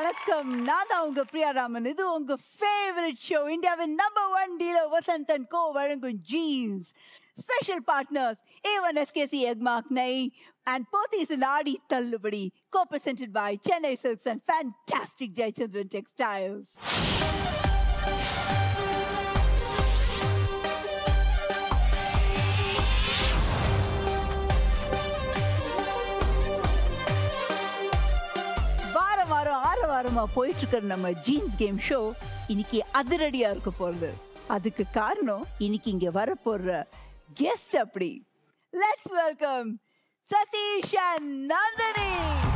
வணக்கம் நான் தான் உங்க பிரியா ராமன் இது உங்க ஃபேவரட் ஷோ இந்தியாவின் number one dealer Vasanthan co வழங்கும் Genes special partners A one SKC Agmark நை அண்ட் போத்தீஸ் ஆடி தள்ளுபடி co presented by Chennai silks and fantastic Jayachandran textiles வாரம் வாரம் ஆறு வாரமா போயிட்டு இருக்கிற நம்ம ஜீன்ஸ் கேம் ஷோ இன்னைக்கு அதிரடியா இருக்க போறது அதுக்கு காரணம் இன்னைக்கு இங்க வர போற கெஸ்ட் அப்படி let's welcome Sathish and Nandhini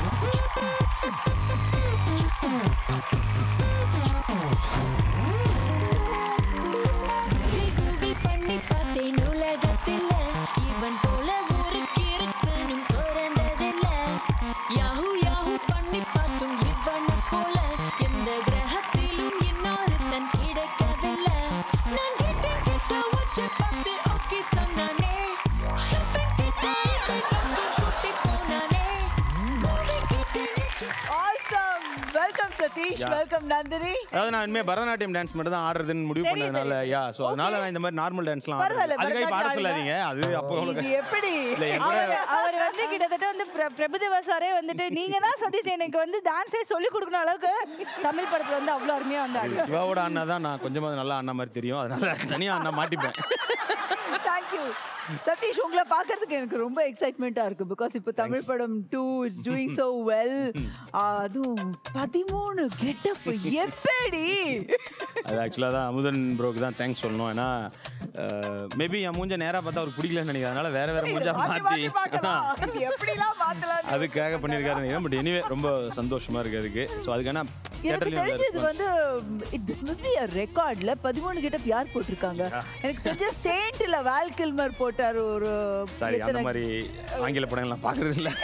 கூவி கூவி பண்ணி பார்த்தேன் உலகத்தில் இவன் போல ஊருக்கு இருக்கணும் பிறந்ததில்ல யாஹூ யாஹூ பண்ணி பார்த்தும் இவனை போல எந்த கிரகத்திலும் இன்னொருத்தன் கிடைக்கவில்லை நான் கேட்டேன் கிட்ட வச்சு பார்த்து ஓகே சொன்னானே ஷாப்பிங் கிட்ட இவன் கூட்டி போனானே மூவி கிட்ட awesome welcome Sathish Yeah. Welcome Nandhini அதாவது நான் இனிமே பரதநாட்டியம் டான்ஸ் மட்டும் தான் ஆடுறதுன்னு முடிவு பண்ணதுனால யா சோ அதனால நான் இந்த மாதிரி நார்மல் டான்ஸ்லாம் பரவாயில்ல, அதுக்காக பாட பரதநாட்டியம் சொல்லாதீங்க அது அப்போ இது உங்களுக்கு எப்படி இல்ல என் கூட அவர் அவர் வந்து கிட்டத்தட்ட வந்து பிர- பிரபுதேவா சாரே வந்துட்டு நீங்க தான் சதீஷ் எனக்கு வந்து டான்ஸே சொல்லி கொடுக்கணும் அளவுக்கு தமிழ் படத்துல வந்து அவ்வளவு அருமையா வந்து ஆடி சிவாவோட அண்ணா தான் நான் கொஞ்சமாவது நல்லா அண்ணா மாதிரி தெரியும் அதனால தனியா அண்ணா மாட்டிப்பேன் தேங்க்யூ சதீஷ் உங்களை பார்க்கறதுக்கு எனக்கு ரொம்ப எக்ஸைட்மெண்ட்டாக இருக்கு பிகாஸ் இப்போ தமிழ் படம் too it's doing so well அதுவும் பதிமூணு கெட்டப் எப்படி அது ஆக்சுவலாக தான் அமுதன் ப்ரோக்கு தான் தேங்க்ஸ் சொல்லணும் ஏன்னா மேபி என் மூஞ்ச நேரா பார்த்தா அவருக்கு பிடிக்கலன்னு நினைக்கிறேன் அதனால வேற வேற மூஞ்சா மாத்தி மாத்தி பார்க்கலாம். மாற்றி இது எப்படிலாம் மாத்தலாம் அதுக்காக பண்ணியிருக்காரு பட் எனிவே ரொம்ப சந்தோஷமா இருக்கு அதுக்கு ஸோ அதுக்கான எனக்கு theatreலயும் தெரிஞ்சு இது response. வந்து திஸ் மஸ்ட் பி ரெக்கார்ட்ல பதிமூணு கெட்டப் யார் போட்டிருக்காங்க எனக்கு தெரிஞ்ச செயின்ட்ல வால் கில்மர் போட்டார் ஒரு சாரி அந்த எத்தனை- மாதிரி ஆங்கில படங்கள்லாம் பார்க்கறது இல்ல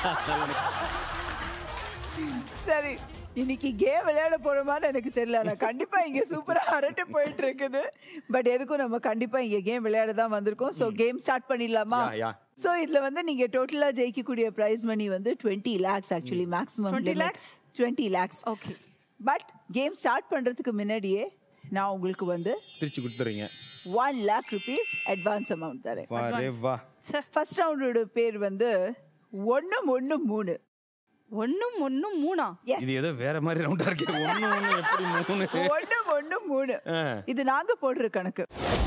சரி இன்னைக்கு கேம் விளையாட போறோமான்னு எனக்கு தெரியல ஆனா கண்டிப்பா இங்க சூப்பரா அரட்டை போயிட்டு இருக்குது பட் எதுக்கும் நம்ம கண்டிப்பா இங்க கேம் விளையாட தான் வந்திருக்கோம் சோ கேம் ஸ்டார்ட் பண்ணிடலாமா Yeah, yeah. சோ இதுல வந்து நீங்க டோட்டலா ஜெயிக்கக்கூடிய பிரைஸ் மணி வந்து twenty lakhs actually maximum 20 lakhs? Twenty lakhs Okay. But game start பண்றதுக்கு முன்னாடியே நான் உங்களுக்கு வந்து பிரிச்சு கொடுத்துறீங்க one lakh rupees advance amount தரேன் வா ரே வா ஃபர்ஸ்ட் ரவுண்டோட பேர் வந்து ஒன்னு ஒன்னு மூணு ஒண்ணும் ஒண்ணும் மூணா எஸ் இது ஏதோ வேற மாதிரி ரவுண்டா இருக்கு ஒண்ணு ஒண்ணு எப்படி மூணு ஒன்னு ஒன்னு மூணு ஆ. இது நாங்க போடுற கணக்கு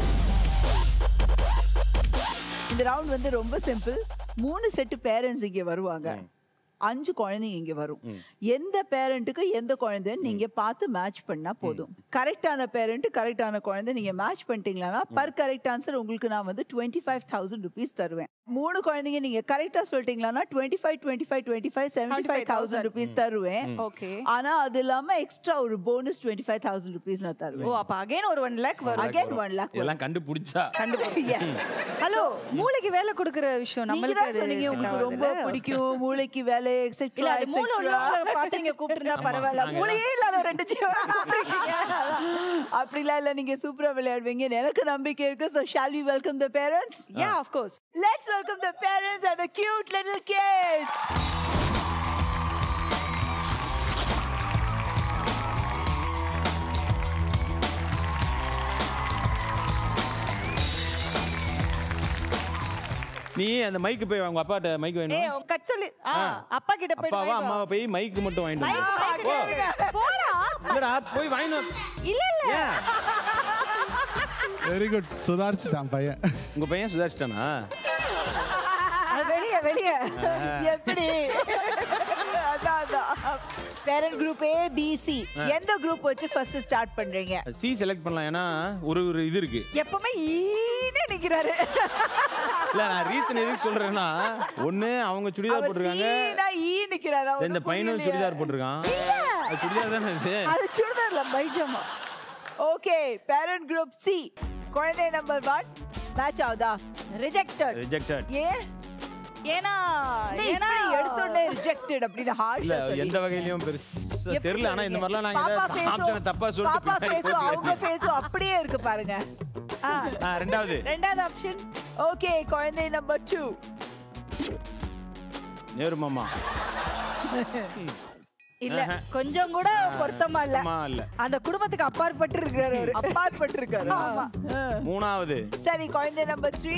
இந்த ரவுண்ட் வந்து ரொம்ப சிம்பிள் மூணு செட்டு பேரண்ட்ஸ் இங்க வருவாங்க அஞ்சு குழந்தைங்க இங்க வரும் எந்த பேரண்ட்டுக்கு எந்த குழந்தைன்னு நீங்க பார்த்து மேட்ச் பண்ணா போதும் கரெக்டான பேரண்ட் கரெக்டான குழந்தை நீங்க மேட்ச் பண்ணிட்டீங்களா பர் கரெக்ட் ஆன்சர் உங்களுக்கு நான் வந்து டுவெண்ட்டி ஃபைவ் தௌசண்ட் ருபீஸ் தருவேன் மூணு குழந்தைங்க நீங்க கரெக்டா சொல்லிட்டீங்களா twenty five twenty five twenty five seventy five thousand rupees தருவேன் ஓகே ஆனா அது இல்லாம எக்ஸ்ட்ரா ஒரு bonus twenty five thousand rupees நான் ஓ தருவேன் அப்ப அகைன் ஒரு ஒன் லேக் வரும் அகைன் ஒன் லேக் இதெல்லாம் கண்டுபிடிச்சா ஹலோ மூளைக்கு வேலை கொடுக்கிற விஷயம் நீங்க நம்மளுக்கு தான் அது சொன்னீங்க set உங்களுக்கு ரொம்ப ஆகாதுல்ல? பிடிக்கும் மூளைக்கு வேலை இல்ல எக்ஸெட்ரா அது மூளை உள்ளவங்கள பார்த்து நீங்க கூப்பிட்டுருந்தா பரவாயில்ல மூளையே இல்லாத ஒரு ரெண்டு ஜீவன் அப்படிலாம் இல்ல நீங்க சூப்பரா விளையாடுவீங்க எனக்கு நம்பிக்கை இருக்கு so shall we welcome the parents yeah of course let's welcome the parents and the cute little kids நீ அந்த மைக்கு போய் அவங்க அப்பாட்ட மைக் ஏய் வேணும் உன் கட் சொல்லி ஆ, அப்பா கிட்ட போய் அப்பாவா அம்மாவை போய் மைக்கு மட்டும் வாங்கிட்டு மைக், வந்து. மைக் ஓ. கேளுங்க. போடா இல்லடா போய் வாங்கிட்டு வந்து. இல்ல இல்ல ஏன்? வெரி குட் சுதாரிச்சுட்டான் பையன் உங்க பையன் சுதாரிச்சிட்டானா அது வெளிய வெளிய எப்படி அதான் அதான் parent group A B C எந்த குரூப் வச்சு ஃபர்ஸ்ட் ஸ்டார்ட் பண்றீங்க சி செலக்ட் பண்ணலாம் ஏன்னா ஒரு ஒரு இது இருக்கு எப்பவுமே ஈனே நிக்கிறாரு இல்ல நான் ரீசன் எதுக்கு சொல்றேன்னா ஒண்ணு அவங்க சுடிதார் அவர் போட்டிருக்காங்க சீனா ஈ நிக்கிறாரா இந்த பையனும் சுடிதார் போட்டிருக்கான் அது சுடிதார் தானே இது அது சுடிதார்ல pyjama okay parent group C குழந்தை நம்பர் ஒன் மேட்ச் ஆகுதா ரிஜெக்டட் ரிஜெக்டட் ஏன் ஏன்னா நீ ஏன்னா இப்படி எடுத்தோடனே ரிஜெக்டட் அப்படின்னு இல்ல ஹார்ஷா எந்த வகையிலயும் பெருசா தெரியல ஆனா இந்த மாதிரிலாம் நாங்க பாப்பா ஏதாவது ஆப்ஷனை தப்பா சொல்லிட்டு பாப்பா பின்னாடி ஃபேஸும் அவங்க போட்டு ஃபேஸும் அப்படியே இருக்கு பாருங்க ஆ, ரெண்டாவது ரெண்டாவது ஆப்ஷன் ஓகே குழந்தை நம்பர் டூ நேரு மாமா இல்ல கொஞ்சம் கூட பொருத்தமா இல்ல ஆமா இல்ல அந்த குடும்பத்துக்கு அப்பாற்பட்டு இருக்கிறாரு அவரு. அப்பாற்பட்டு இருக்காரு ஆமா. மூணாவது சரி குழந்தை நம்பர் த்ரீ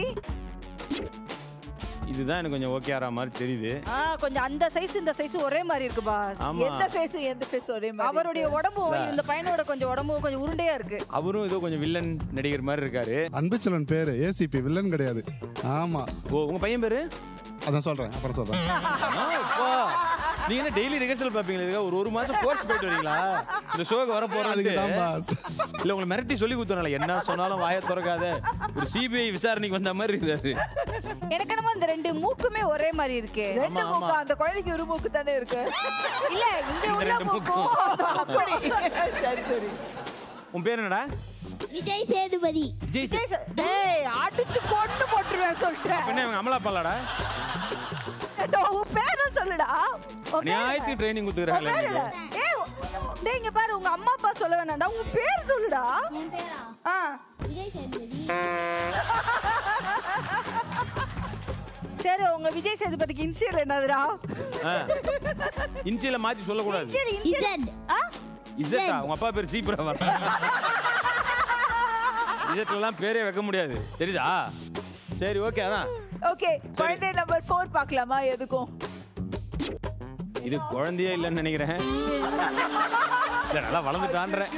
இதுதான் எனக்கு கொஞ்சம் ஓகே ஆற மாதிரி தெரியுது ஆ கொஞ்சம் அந்த சைஸ் இந்த சைஸ் ஒரே மாதிரி இருக்கு பாஸ் ஆமா எந்த ஃபேஸும் எந்த ஃபேஸ் ஒரே மாதிரி அவருடைய உடம்பும் இந்த பையனோட கொஞ்சம் உடம்பும் கொஞ்சம் உருண்டையா இருக்கு அவரும் ஏதோ கொஞ்சம் வில்லன் நடிகர் மாதிரி இருக்காரு அன்புச்சலன் பேரு ஏசிபி வில்லன் கிடையாது ஆமா ஓ உங்க பையன் பேரு அதான் சொல்றேன் அப்புறம் சொல்றேன் அப்பா, நீங்க என்ன டெய்லி ரிஹர்சல் பாப்பீங்களா இதுக்காக ஒரு ஒரு மாசம் கோர்ஸ் போயிட்டு வரீங்களா இந்த ஷோக்கு வர அதுக்கு தான் போறது பாஸ் இல்ல உங்களை மிரட்டி சொல்லி கொடுத்தனால என்ன சொன்னாலும் வாயை திறக்காத ஒரு சிபிஐ விசாரணைக்கு வந்த மாதிரி இருக்காது எனக்கு என்னமோ இந்த ரெண்டு மூக்குமே ஒரே மாதிரி இருக்கு ரெண்டு ஆமா, மூக்கு ஆமா. அந்த குழந்தைக்கு ஒரு மூக்கு தானே இருக்கு இல்ல இந்த இந்த உள்ள ரெண்டு மூக்கும் அப்படி சரி சரி உன் பேர் என்னடா விஜய் சேதுபதி ஜெய் விஜய் சார், டேய் அடிச்சு கொண்டு போட்டுருவேன் சொல்லிட்டேன் என்ன இவங்க அமலா பாலாடா உன் பேரை சொல்லுடா உன் பேர் நியாயத்துக்கு ட்ரைனிங் உன் பேர் என்ன? கொடுத்துக்கிறாங்களே ஏய், டேய் இங்க பாரு உங்க அம்மா அப்பா சொல்ல வேணாம்டா உன் பேர் சொல்லுடா என் பேரா ஆ விஜய் சேதுபதி சரி உங்க விஜய் சேதுபதிக்கு இன்சியல் என்னதுடா இன்ச்சியில மாத்தி சொல்லக்கூடாது சரி இன்சியல் இசட் ஆ இசட்டா உங்க அப்பா பேர் சீப்ரா வர இசட்லாம் பேரே வைக்க முடியாது தெரியுதா சரி ஓகே அதான் ஓகே குழந்தை நம்பர் ஃபோர் பார்க்கலாமா எதுக்கும் இது குழந்தையே இல்லைன்னு நினைக்கிறேன் இல்ல, நல்லா வளர்ந்துட்டான்றேன்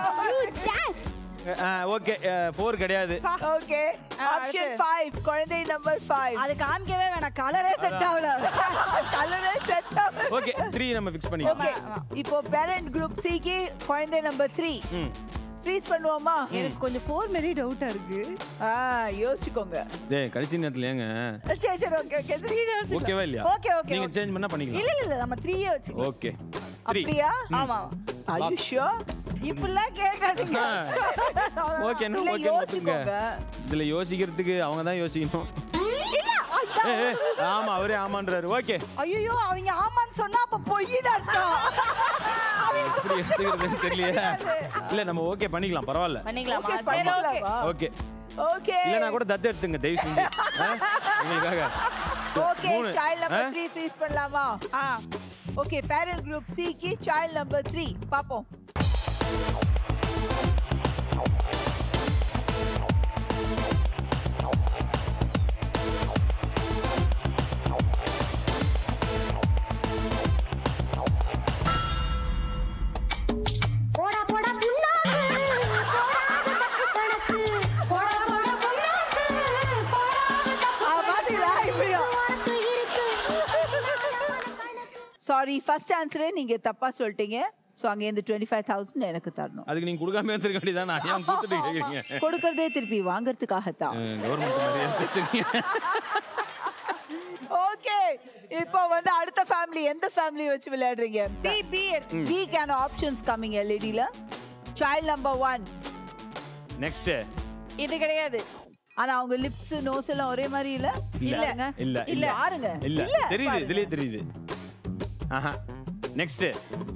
ஓகே ஃபோர் கிடையாது ஓகே ஆப்ஷன் அடுத்து. ஃபைவ் குழந்தை நம்பர் ஃபைவ் அது காமிக்கவே வேணாம் கலரே செட் ஆகல கலரே செட் ஓகே த்ரீ நம்ம ஃபிக்ஸ் பண்ணிக்கலாம் ஓகே இப்போ பேரண்ட் குரூப் சிக்கு குழந்தை நம்பர் த்ரீ ம் ஃப்ரீஸ் பண்ணுவோமா எனக்கு கொஞ்சம் ஃபோர் மேலே டவுட்டா இருக்கு ஆ யோசிச்சுக்கோங்க டேய் கடைசி நேரத்துல ஏங்க சரி சரி ஓகே ஓகே த்ரீ ஓகேவா இல்லையா ஓகே ஓகே நீங்க சேஞ்ச் பண்ணா இல்ல பண்ணிக்கலாம் இல்ல இல்ல நம்ம த்ரீயே வச்சு ஓகே த்ரீ அப்படியா ஆமா Are you sure? இப்படிலாம் கேட்காதீங்க ஓகே இல்ல, ஓகே யோசிக்கோங்க. இதுல யோசிக்கிறதுக்கு அவங்க தான் யோசிக்கணும் ஏய், ஏய், ஆமா அவரே ஆமான்றாரு ஓகே ஐயோ அவங்க ஆமான்னு சொன்னா அப்ப பொய்யின்னு அர்த்தம் எப்படி எடுத்துக்கிறதுன்னு தெரியலையே இல்ல நம்ம ஓகே பண்ணிக்கலாம் பரவாயில்ல பண்ணிக்கலாமா Okay, சரி ஓகே பண்ணிக்கலாமா? ஓகே ஓகே இல்லனா கூட தத்து எடுத்துங்க தயவு செஞ்சு ஆ? எங்களுக்காக ஓகே மூணு. சைல்ட் நம்பர் ஆ? த்ரீ ஃப்ரீஸ் பண்ணலாமா ஆ ஓகே பேரண்ட் குரூப் சிக்கு சைல்ட் நம்பர் த்ரீ பாப்போம் போடா போடா புண்ணாக்கு போடாத தப்பு கணக்கு போடா போடா புண்ணாக்கு போடாத தப்பு ஆ, பாத்தீங்களா இப்படியும் கணக்கு இருக்கு சாரி ஃபர்ஸ்ட் ஆன்சரே நீங்க தப்பா சொல்லிட்டீங்க ஸோ அங்கேருந்து டுவெண்ட்டி ஃபைவ் தௌசண்ட் எனக்கு தரணும் அதுக்கு நீங்க கொடுக்காம இருந்திருக்க வேண்டியதான் நான் ஏன் கொடுத்துட்டு கேக்குறீங்க கொடுக்கறதே திருப்பி வாங்குறதுக்காகத்தான் கவர்மெண்ட் மாதிரியே பேசுறீங்க ஓகே இப்போ வந்து அடுத்த ஃபேமிலி எந்த ஃபேமிலி வச்சு விளையாடுறீங்க B B B can options coming எல்இடில சைல்ட் நம்பர் ஒன் நெக்ஸ்ட் இது கிடையாது ஆனா அவங்க லிப்ஸ் நோஸ் எல்லாம் ஒரே மாதிரி இல்ல இல்ல இல்லங்க இல்ல இல்ல இல்ல பாருங்க இல்ல தெரியுது பாருங்க. இதுலயே தெரியுது ஆஹா நெக்ஸ்ட்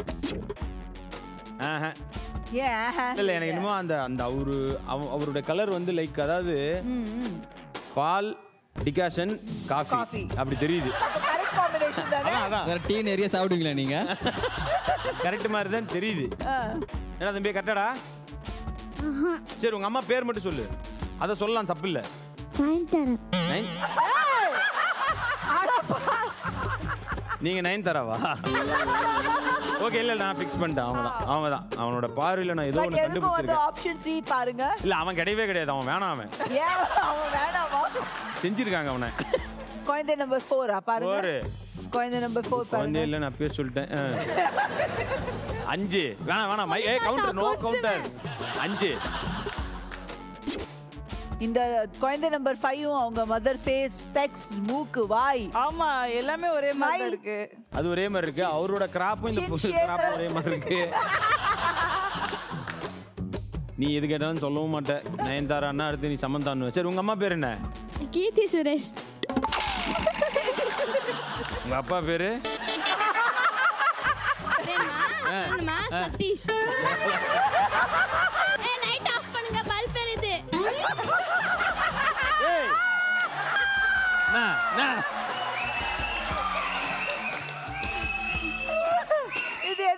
ஆஹா ஏன் ஆஹா? இல்ல எனக்கு என்னமோ அந்த அந்த அவரு அவ- அவரோட கலர் வந்து லைக் அதாவது ம், ம். பால் டிகாஷன் காஃபி Coffee. அப்படி தெரியுது அப்ப correct combination தானே? அதான் அதான் வேற டீ நிறைய சாப்பிடுவீங்களா நீங்க கரெக்ட் மாதிரி தான் தெரியுது ஆ. என்ன தம்பி கரெக்டாடா சரி உங்க அம்மா பேர் மட்டும் சொல்லு அதை சொல்லலாம் தப்பு இல்ல நைன் தரேன் நைன் நீங்க நைன் தரவா ஓகே இல்ல நான் ஃபிக்ஸ் பண்ணிட்டேன் அவங்க தான் அவங்க தான் அவனோட பார்வையில நான் ஏதோ But ஒன்று எதுக்கும் வந்து கண்டுபிடிச்சிருக்கேன் ஆப்ஷன் த்ரீ பாருங்க இல்ல அவன் கிடையவே கிடையாது அவன் வேணாம் அவன் ஏன் அவன் வேணாமா செஞ்சிருக்காங்க அவனை குழந்தை நம்பர் ஃபோரா பாருங்க ஒரு குழந்தை நம்பர் ஃபோர் குழந்தை பாருங்க இல்ல நான் பேச சொல்லிட்டேன் ஆ. அஞ்சு வேணாம் வேணாம் my A counter no counter அஞ்சு இந்த குழந்தை நம்பர் ஃபைவும் அவங்க மதர் ஃபேஸ் ஸ்பெக்ஸ் மூக்கு வாய் ஆமா எல்லாமே ஒரே மாதிரி தான் இருக்கு அது ஒரே மாதிரி இருக்கு அவரோட கிராப்பும் இந்த Chin shape. கிராப்பும் ஒரே மாதிரி இருக்கு நீ எது கேட்டாலும் சொல்லவும் மாட்ட நயன்தாரான்னா அடுத்து நீ சமந்தான்னு சரி உங்க அம்மா பேர் என்ன கீர்த்தி சுரேஷ் உங்க அப்பா பேரு வேணுமா சதீஷ் ஏய் லைட் ஆஃப் பண்ணுங்க பல்ப் எரியுது ஏய் நா நா இது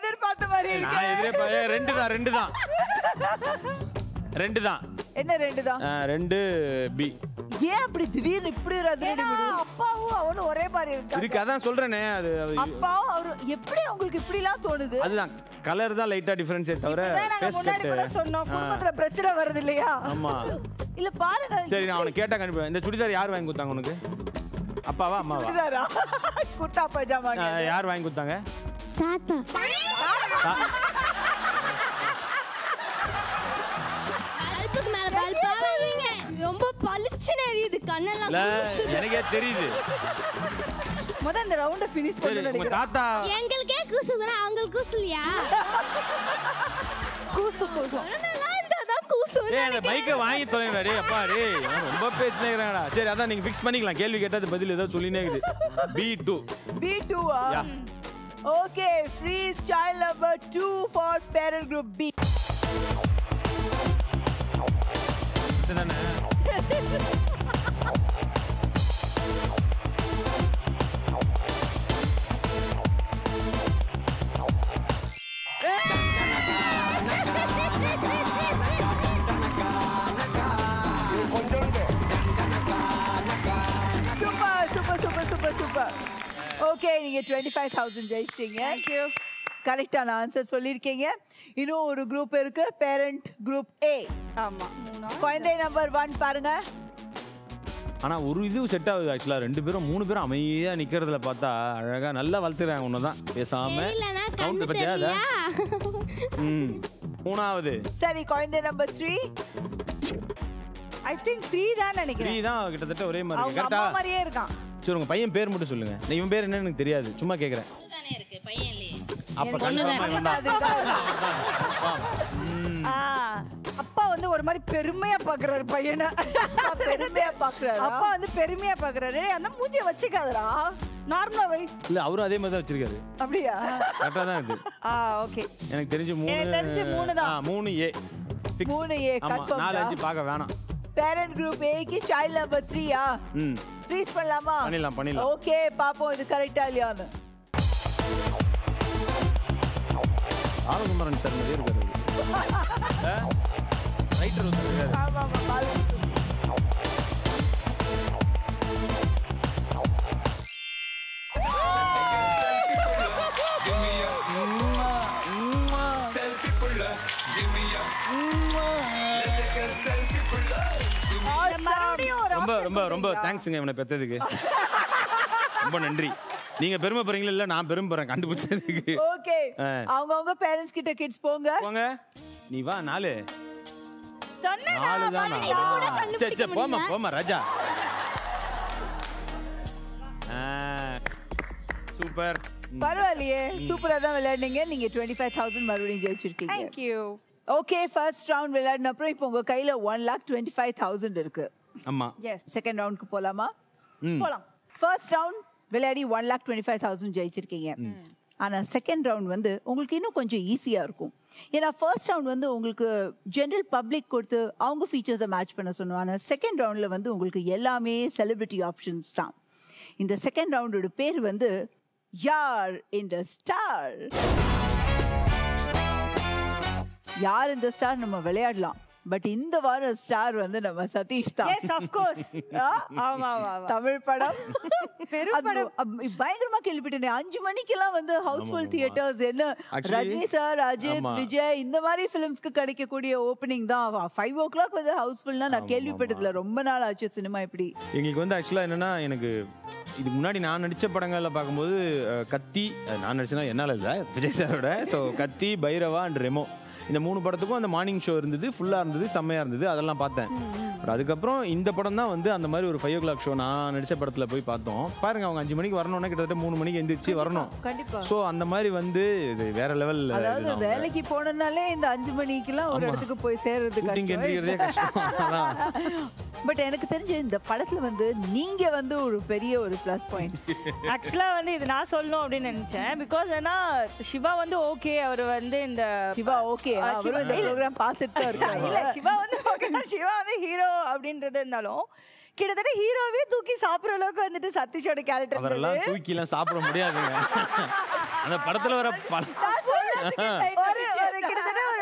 ரெண்டு தான் ரெண்டு தான் ரெண்டு தான் என்ன ரெண்டு தான் ஆ, ரெண்டு பி ஏன் அப்படி திடீர்னு இப்படி ஒரு அதிரடி ஏன்னா முடிவு அப்பாவும் அவனும் ஒரே மாதிரி இருக்காங்க இருக்கு அதான் சொல்றேனே அது அது- அப்பாவும் அவரு எப்படி உங்களுக்கு இப்படி எல்லாம் தோணுது அதுதான் கலர் தான் லைட்டா டிஃபரன்ஸே தவிர இதான் நாங்க ஃபேஸ் முன்னாடி கூட கட் சொன்னோம் குடும்பத்துல பிரச்சனை வருது இல்லையா ஆமா இல்ல பாருங்க சரி நான் அவனை கேட்டா கண்டிப்பா இந்த சுடிதார் யார் வாங்கி கொடுத்தாங்க உனக்கு அப்பாவா அம்மாவா சுடிதாரா? குர்தா பஜாமா ஆ, யார் வாங்கி கொடுத்தாங்க தாத்தா பல்புக்கு மேல பல்பா வருவீங்க ரொம்ப பளிச்சுன்னு எரியுது கண்ணெல்லாம் இல்ல கூசுது. எனக்கே தெரியுது முத இந்த ரவுண்ட ஃபினிஷ் சரி பண்ணு உங்க நினைக்கிறேன் தாத்தா எங்களுக்கே கூசுதுன்னா அவங்களுக்கு கூசலையா கூசு கூசு நல்லா இருந்தாதான் கூசும் ஏய் அந்த பைக்கை வாங்கி தொலைங்கடா டேய் அப்பா டேய் அவன் ரொம்ப பேசினேங்கிறாங்கடா சரி அதான் நீங்க ஃபிக்ஸ் பண்ணிக்கலாம் கேள்வி கேட்டது பதில் ஏதோ சொல்லினே இருக்குது பி டூ பி டூவா Yeah. Okay freeze child number two for parent group B தானே super super super super super okay நீங்க டுவெண்ட்டி ஃபைவ் தௌசண்ட் ஜெயிச்சிட்டீங்க தேங்க்யூ கரெக்டான ஆன்சர் சொல்லியிருக்கீங்க இன்னும் ஒரு குரூப் இருக்கு பேரண்ட் குரூப் ஏ ஆமா மூணா குழந்தை நம்பர் ஒன் பாருங்க ஆனா ஒரு இது செட் ஆகுது ஆக்சுவலா ரெண்டு பேரும் மூணு பேரும் அமைதியா நிக்கிறதுல பார்த்தா அழகா நல்லா வளர்த்துறாங்க உன்னதான் பேசாம தெரியலனா சவுண்ட் கண்ணு பத்தியா அத? தெரியலையா ம் மூணாவது சரி குழந்தை நம்பர் த்ரீ ஐ திங்க் த்ரீ தான் த்ரீ நினைக்கிறேன் தான் கிட்டத்தட்ட ஒரே மாதிரி அவங்க கரெக்டா அம்மா மாதிரியே இருக்கான் சரி உங்க பையன் பேர் மட்டும் சொல்லுங்க நான் இவன் பேர் என்னன்னு எனக்கு தெரியாது சும்மா கேக்குறேன் தானே இருக்கு பையன் இல்லையே அப்ப கன்ஃபார்மா இவன் தான் ஆ, அப்பா வந்து ஒரு மாதிரி பெருமையா பாக்குறாரு பையனை பெருமையா பாக்குறாரா? அப்பா வந்து பெருமையா பாக்குறாரு அந்த மூஞ்சிய வச்சுக்காதடா நார்மலா வை இல்ல அவரும் அதே மாதிரி தான் வச்சிருக்காரு அப்படியா கரெக்டா தான் இது ஆ ஓகே எனக்கு தெரிஞ்சு மூணு எனக்கு தெரிஞ்சு மூணு தான். ஆ, மூணு ஏ மூணு A, ஆமா confirm நாலு தான். அஞ்சு பார்க்க வேணாம் பேரண்ட் குரூப் ஏக்கு சைல்ட் நம்பர் த்ரீயா ம் ஃப்ரீஸ் பண்ணலாமா பண்ணிடலாம், பண்ணிடலாம். ஓகே பாப்போம் இது கரெக்டா இல்லையான்னு ஆலகுமரன் சார் மாதிரியே இருக்காரு ரைட்டர் ஒருத்தர் இருக்காரு ஆமா ஆமா பாரு. மறுபடியும் ஒரு ரொம்ப option ரொம்ப ரொம்ப கொடுக்குறீங்களா? தேங்க்ஸுங்க இவனை பெத்ததுக்கு ரொம்ப நன்றி நீங்க பெருமைப்படுறீங்களா இல்ல நான் பெருமைப்படுறேன் கண்டுபிடிச்சதுக்கு ஓகே ஆ. அவங்கவங்க பேரண்ட்ஸ் கிட்ட கிட்ஸ் போங்க போங்க நீ வா நாலு சொன்னேனா, நாலு தானா மறுபடியும் இது கூட சரி சரி போமா போமா ராஜா சூப்பர் பரவாயில்லையே சூப்பரா தான் விளையாடுனீங்க நீங்க டுவெண்ட்டி ஃபைவ் தௌசண்ட் மறுபடியும் ஜெயிச்சிருக்கீங்க Thank you. Okay first round விளையாடின அப்புறம் இப்போ உங்க கையில one lakh twenty five thousand இருக்கு ஆமா Yes. செகண்ட் ரவுண்டுக்கு போலாமா ம் போலாம் ஃபர்ஸ்ட் ரவுண்ட் விளையாடி one lakh twenty five thousand ஜெயிச்சிருக்கீங்க ஆனால் செகண்ட் ரவுண்ட் வந்து உங்களுக்கு இன்னும் கொஞ்சம் ஈஸியாக இருக்கும் ஏன்னா ஃபர்ஸ்ட் ரவுண்ட் வந்து உங்களுக்கு ஜென்ரல் பப்ளிக் கொடுத்து அவங்க ஃபீச்சர்ஸை மேட்ச் பண்ண சொன்னோம் ஆனால் செகண்ட் ரவுண்டில் வந்து உங்களுக்கு எல்லாமே செலிபிரிட்டி ஆப்ஷன்ஸ் தான் இந்த செகண்ட் ரவுண்டோட பேர் வந்து யார் இந்த ஸ்டார் யார் இந்த ஸ்டார் நம்ம விளையாடலாம் பட் இந்த வாரம் ஸ்டார் வந்து நம்ம சதீஷ் தான் Yes, of course. ஆ? ஆமா, ஆமா, ஆமா. தமிழ் படம் பெரும் அது படம். அப்~ பயங்கரமா கேள்விப்பட்டேன் அஞ்சு மணிக்கெல்லாம் வந்து ஹவுஸ்ஃபுல் தியேட்டர்ஸ் என்ன Actually, ரஜினி சார் அஜித் ஆமா. விஜய் இந்த மாதிரி ஃபிலிம்ஸ்க்கு கிடைக்கக்கூடிய ஓப்பனிங் தான் ஃபைவ் ஓ கிளாக் வந்து ஹவுஸ்ஃபுல்னா நான் கேள்விப்பட்டதுல ரொம்ப நாள் ஆச்சு சினிமா இப்படி எங்களுக்கு வந்து ஆக்சுவலாக என்னன்னா எனக்கு இதுக்கு முன்னாடி நான் நடித்த படங்களில் பார்க்கும்போது அஹ், கத்தி அஹ், நான் நடிச்சனா என்னால் இல்லை விஜய் சாரோட ஸோ கத்தி பைரவா அண்ட் ரெமோ இந்த மூணு படத்துக்கும் அந்த மார்னிங் ஷோ இருந்தது ஃபுல்லாக இருந்தது செம்மையாக இருந்தது அதெல்லாம் பார்த்தேன் பட் அதுக்கப்புறம் இந்த படம் தான் வந்து அந்த மாதிரி ஒரு ஃபைவ் ஓ கிளாக் ஷோ நான் நடித்த படத்தில் போய் பார்த்தோம் பாருங்க அவங்க அஞ்சு மணிக்கு வரணும்னா கிட்டத்தட்ட மூணு மணிக்கு எந்திரிச்சு வரணும் கண்டிப்பா ஸோ அந்த மாதிரி வந்து இது வேற லெவலில் அதாவது வேலைக்கு போனதுனாலே இந்த அஞ்சு மணிக்கெல்லாம் ஒரு ஆமா. இடத்துக்கு போய் சேர்றது ஷூட்டிங் எந்திரிக்கிறதே கஷ்டம் அதான் பட் எனக்கு தெரிஞ்ச இந்த படத்துல வந்து நீங்க வந்து ஒரு பெரிய ஒரு ப்ளஸ் பாயிண்ட் ஆக்சுவலா வந்து இது நான் சொல்லணும் அப்படின்னு நினைச்சேன் பிகாஸ் ஏன்னா சிவா வந்து ஓகே அவர் வந்து இந்த சிவா ஓகே ஆ, சிவா- அவரும் இந்த இல்ல. ப்ரோக்ராம் பார்த்துட்டு தான் இருக்காங்க இல்ல சிவா வந்து ஓகே சிவா வந்து ஹீரோ அப்படின்றது இருந்தாலும் கிட்டத்தட்ட ஹீரோவே தூக்கி சாப்பிடுற அளவுக்கு வந்துட்டு சதீஷோட கேரக்டர் அவரெல்லாம் தூக்கிலாம் சாப்பிட முடியாதுங்க அந்த படத்துல வர பல ஒரு ஒரு கிட்டத்தட்ட ஒரு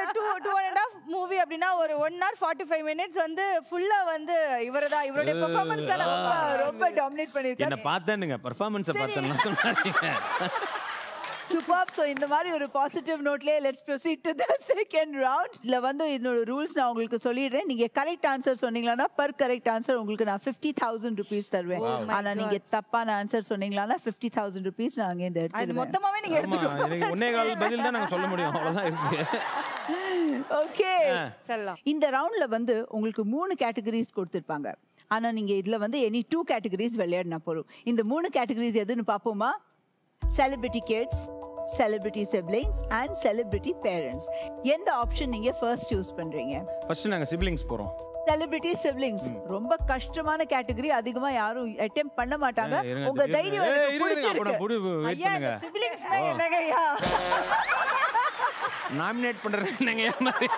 ஏன்னா ஒரு one hour forty five minutes வந்து ஃபுல்லா வந்து இவரதான் இவருடைய பெர்ஃபார்மன்ஸ் தான் ரொம்ப நம்ம ரொம்ப டாமினேட் என்ன பண்ணிருக்காரு பார்த்தேனுங்க பர்ஃபார்மன்ஸை பார்த்தேன்னா சொன்னாங்க சூப்பர் ஸோ இந்த மாதிரி ஒரு பாசிட்டிவ் நோட்லயே let's proceed to the second round இதுல வந்து இதோட ரூல்ஸ் நான் உங்களுக்கு சொல்லிடுறேன் நீங்க கரெக்ட் ஆன்சர் சொன்னீங்கன்னா பர் கரெக்ட் ஆன்சர் உங்களுக்கு நான் ஃபிஃப்டி தௌசண்ட் ருபீஸ் தருவேன் ஆனா நீங்க தப்பான ஆன்சர் சொன்னீங்கன்னா ஃபிஃப்டி தௌசண்ட் ருபீஸ் நான் இங்க இந்த அது எடுத்துருவேன் மொத்தமாவே நீங்க ஆமா எடுத்துக்கோ எனக்கு ஒன்னே கால் பதில் தான் நாங்க சொல்ல முடியும் அவ்வளவுதான் இருக்கு ஓகே சொல்லலாம் இந்த ரவுண்ட்ல வந்து உங்களுக்கு மூணு கேட்டகரிஸ் கொடுத்திருப்பாங்க ஆனா நீங்க இதுல வந்து எனி டூ கேட்டகரிஸ் விளையாடினா போதும் இந்த மூணு கேட்டகரிஸ் எதுன்னு பார்ப்போமா celebrity kids celebrity siblings and celebrity parents எந்த ஆப்ஷன் நீங்க ஃபர்ஸ்ட் சூஸ் பண்றீங்க ஃபர்ஸ்ட் நாங்க சிப்லிங்ஸ் போறோம் செலிபிரிட்டி சிப்ளிங்ஸ் ரொம்ப கஷ்டமான கேட்டகரி அதிகமா யாரும் அட்டெம்ப் பண்ண மாட்டாங்க ஏய், இருங்க, உங்க இருங்க. தைரியம் ஏய், எனக்கு இருங்க, இருங்க, அப்ப நான் பிடிச்சிருக்கு புடி- wait ஐயா பண்ணுங்க இந்த சிப்ளிங்ஸ் என்னங்க ஐயா நாமினேட் பண்றது என்னங்க ஏன் மாதிரி?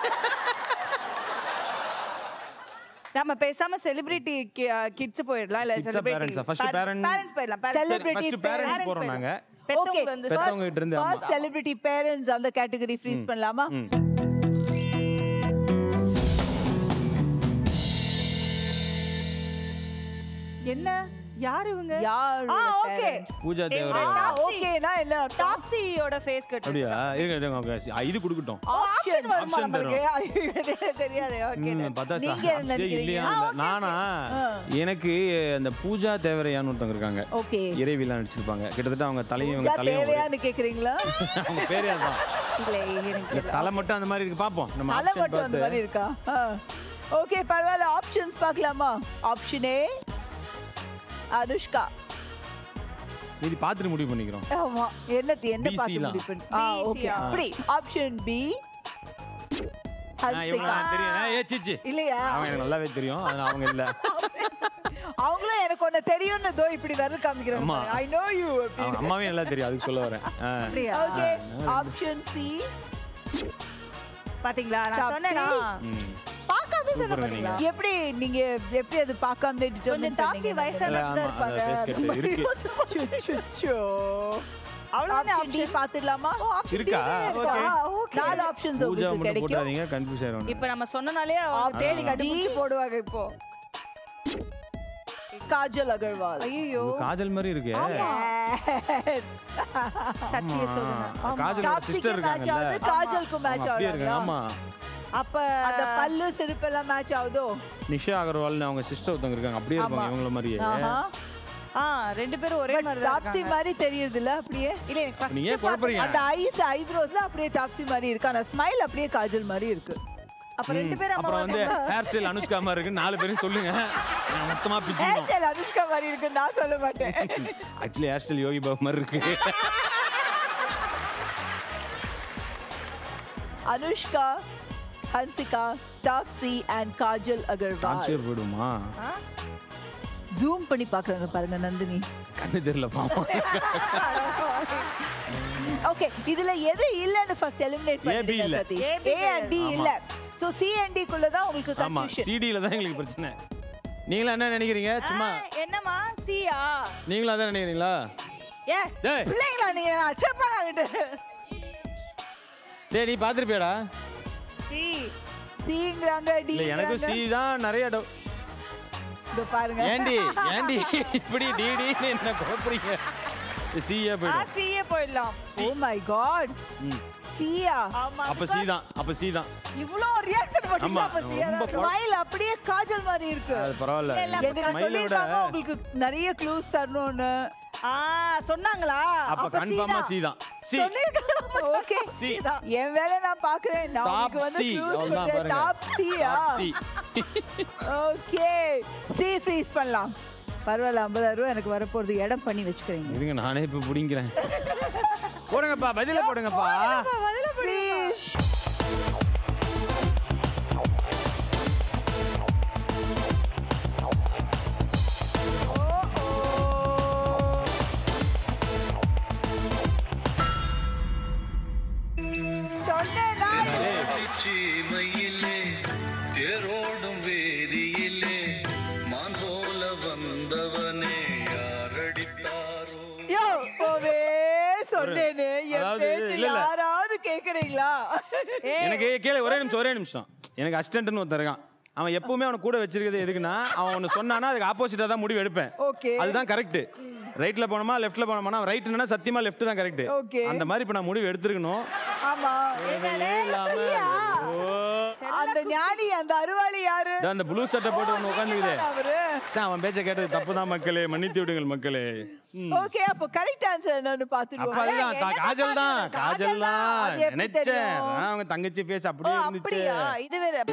நம்ம பேசாம செலிபிரிட்டி கிட்ஸ் போயிடலாம் இல்ல Kids ஆ செலிபிரிட்டி parents ஆ? First parent- பேரண்ட்ஸ் போயிடலாம் சரி, Celebrity first parents parents போறோம் நாங்க ஓகே பெத்தவங்க வந்து பெத்தவங்க கிட்ட இருந்து ஆமா. செலிபிரிட்டி பேரண்ட்ஸ் அந்த கேட்டகரி ஃப்ரீஸ் பண்ணலாமா ம். என்ன யார் இவங்க யார் ஆ ஓகே பூஜா தேவரா ஓகேனா என்ன அர்த்தம்? டாப்ஸியோட ஃபேஸ் கட் அப்படியா இருங்க இருங்க okay. ஆ, இது கொடுக்கட்டும் ஆப்ஷன் வருமா option நமக்கு ஐயோ, இது தெரியாது ஓகே ம், பார்த்தா நீங்க சா- என்ன அப்படியே நினைக்கிறீங்க? இல்லையா இல்ல. நானா எனக்கு அந்த பூஜா தேவரையான்னு ஒருத்தவங்க இருக்காங்க ஓகே இறைவிலாம் நடிச்சிருப்பாங்க கிட்டத்தட்ட அவங்க தலையும் இவங்க பூஜா தலையும் ஒரே- தேவையான்னு கேக்குறீங்களா அவங்க பேரே அதான் இல்ல எனக்கு இந்த தலை மட்டும் அந்த மாதிரி இருக்கு பாப்போம் நம்ம தலை option மட்டும் அந்த பார்த்து. மாதிரி இருக்கா ஓகே பரவாயில்ல ஆப்ஷன்ஸ் பார்க்கலாமா ஆப்ஷன் ஏ அனுஷ்கா இது பார்த்துட்டு முடிவு பண்ணிக்கிறோம் ஆமா என்ன என்ன BC பார்த்து லாம். முடிவு பண்ணி ஆ BC ஓகே ஆ. அப்படி ஆப்ஷன் பி ஆ, இவங்க ஹன்சிகா எனக்கு தெரியும் ஆ, ஏ சிச்சி இல்லையா அவங்க எனக்கு நல்லாவே தெரியும் ஆனா அவங்க இல்ல அவங்களும் எனக்கு ஒன்னு தெரியும்னு தோ இப்படி விரல் காமிக்கிறாங்க ஆமா. ஐ நோ யூ அவங்க அம்மாவே நல்லா தெரியும் அதுக்கு சொல்ல வரேன் ஆ. ஓகே ஆப்ஷன் சி பாத்தீங்களா நான் Top சொன்னேனா ம். பார்க்காம சொல்ல சூப்பருங்க பாத்தீங்களா எப்படி நீங்க எப்படி அது பார்க்காம கொஞ்சம் டாப்ஸி இல்ல, வயசானதா ஆமா, இருப்பாங்க அந்த face cut இருக்கு. அவ்வளவுதான் ஆப்ஷன் டி பாத்துடலாமா இருக்கா ஓகே நாலு ஆப்ஷன்ஸ் பூஜா உங்களுக்கு மட்டும் கிடைக்கும் போட்டுறாதீங்க கன்ஃபியூஸ் ஆயிரும் இப்ப நம்ம சொன்னனாலே அவங்க தேடி கண்டுபிடிச்சு போடுவாங்க இப்போ காஜல் அகர்வால் ஐயோ இது காஜல் மாதிரி இருக்கு சத்திய சொல்லுங்க ஆமா. காஜலோட சிஸ்டர் இருக்காங்கல்ல காஜலுக்கு மேட்ச் அப்படியே இருக்காங்க ஆகுது ஆமா அப்ப அந்த பல்லு சிரிப்பு எல்லாம் மேட்ச் ஆகுதோ நிஷா அகர்வால்னு அவங்க சிஸ்டர் ஒருத்தவங்க இருக்காங்க அப்படியே இருப்பாங்க ஆமா. இவங்கள மாதிரியே ஆஹா ஆ ரெண்டு பேரும் ஒரே மாதிரி தான் டாப்ஸி இருக்காங்க. மாதிரி தெரியுது இல்ல அப்படியே இல்ல எனக்கு first நீங்க ஏன் குழப்பறீங்க அந்த ஐஸ் ஐப்ரோஸ்ல அப்படியே டாப்ஸி மாதிரி இருக்கு அந்த ஸ்மைல் அப்படியே காஜல் மாதிரி இருக்கு அப்ப ரெண்டு பேரும் அம்மா அப்புறம் வந்து ஹேர் ஸ்டைல் அனுஷ்கா மாதிரி இருக்கு நாலு பேரும் சொல்லுங்க நான் மொத்தமா ஹேர் பிச்சுக்கணும் ஸ்டைல் அனுஷ்கா மாதிரி இருக்கு நான் சொல்ல மாட்டேன் actually hair style Yogi Babu மாதிரி இருக்கு அனுஷ்கா ஹன்சிகா டாப்ஸி அண்ட் காஜல் அகர்வால் கான்சியர் போயிடுமா ஜூம் பண்ணி பாக்குறாங்க பாருங்க நந்தினி கண்ணு தெரியல பாவம் ஓகே இதுல எது இல்லன்னு ஃபர்ஸ்ட் எலிமினேட் A, B பண்ணுங்க இல்ல. Satish A, B A and B இல்ல சோ சி அண்ட் டி குள்ள தான் உங்களுக்கு ஆமா கன்ஃபியூஷன் சிடில தான் எங்களுக்கு பிரச்சனை நீங்களா என்ன நினைக்கிறீங்க சும்மா ஆ, என்னம்மா சியா நீங்களா தான் நினைக்கிறீங்களா ஏ டேய் பிள்ளைங்களா நீங்க அச்சப்பாங்கிட்டு டேய் நீ பாத்திருப்பியாடா சி சிங்கிறாங்க டி இல்ல எனக்கு சி தான் நிறைய டவு இது பாருங்க ஏண்டி ஏண்டி இப்படி டிடின்னு என்ன குழப்பறீங்க சியா ஆ போயிடும் சியே போயிடலாம் ஓ மை காட் ம். சியா ஆமா அப்ப சி தான் அப்ப சி தான் இவ்ளோ ரியாக்ஷன் ஆமா, பண்ணீங்க அப்ப சியா ரொம்ப குழ- ஸ்மைல் அப்படியே காஜல் மாதிரி இருக்கு அது பரவாயில்ல எனக்கு ஸ்மைலை விட சொல்லிருக்காங்க உங்களுக்கு நிறைய க்ளூஸ் தரணும்னு ஆ சொன்னாங்களா அப்ப கன்ஃபார்மா சி தான் சி ஓகே சி. என் வேலை நான் பாக்குறேன் நான் டாப் உங்களுக்கு வந்து சி க்ளூஸ் அவ்வளவுதான் பாருங்க டாப் சியா Top C. Okay C freeze பண்ணலாம் பரவாயில்ல ஐம்பதாயிரம் ரூபாய் எனக்கு வரப்போறது இடம் பண்ணி வச்சுக்கிறீங்க இருங்க நானே இப்ப புடிங்கிறேன் போடுங்கப்பா பதில போடுங்கப்பா ப்ளீஸ் சொன்னேன் நான். சீமையிலே தேரோடும் வேதியிலே மான் போல வந்தவனே யாரடித்தாரோ யோ, இப்பவே சொன்னேனே என் அதாவது, பேச்சு இல்ல, இல்ல. யாராவது கேக்குறீங்களா எனக்கு கேளு ஒரே நிமிஷம் ஒரே நிமிஷம் எனக்கு அசிஸ்டன்ட்னு ஒருத்தன் இருக்கான் அவன் எப்பவுமே அவனை கூட வச்சிருக்கிறது எதுக்குன்னா அவன் ஒன்று சொன்னானா அதுக்கு ஆப்போசிட்டா தான் முடிவு எடுப்பேன் Okay. அதுதான் கரெக்ட் ரைட்ல போனோமா லெஃப்ட்ல போனோமா ரைட்னா சத்தியமா லெஃப்ட் தான் கரெக்ட் Okay. அந்த மாதிரி இப்ப நான் முடிவு எடுத்திருக்கணும் ஆமா இல்லாம ஓ அந்த ஞானி அந்த அருவாளி யாரு இதோ அந்த ப்ளூ சட்டை போட்டு ஒன்று உட்காந்துக்குதே அவரு அவன் பேச்ச கேட்டது தப்பு தான் மக்களே மன்னித்து விடுங்கள் மக்களே ம். ஓகே அப்போ கரெக்ட் ஆன்சர் என்னன்னு அப்ப பாத்துருவோம் அதுதான் தா- காஜல் தான் காஜல் தான் அது எப்படி நினைச்சேன் தெரியும்? ஆ, அவங்க தங்கச்சி ஃபேஸ் ஓ அப்படியே இருந்துச்சு அப்படியா இது வேற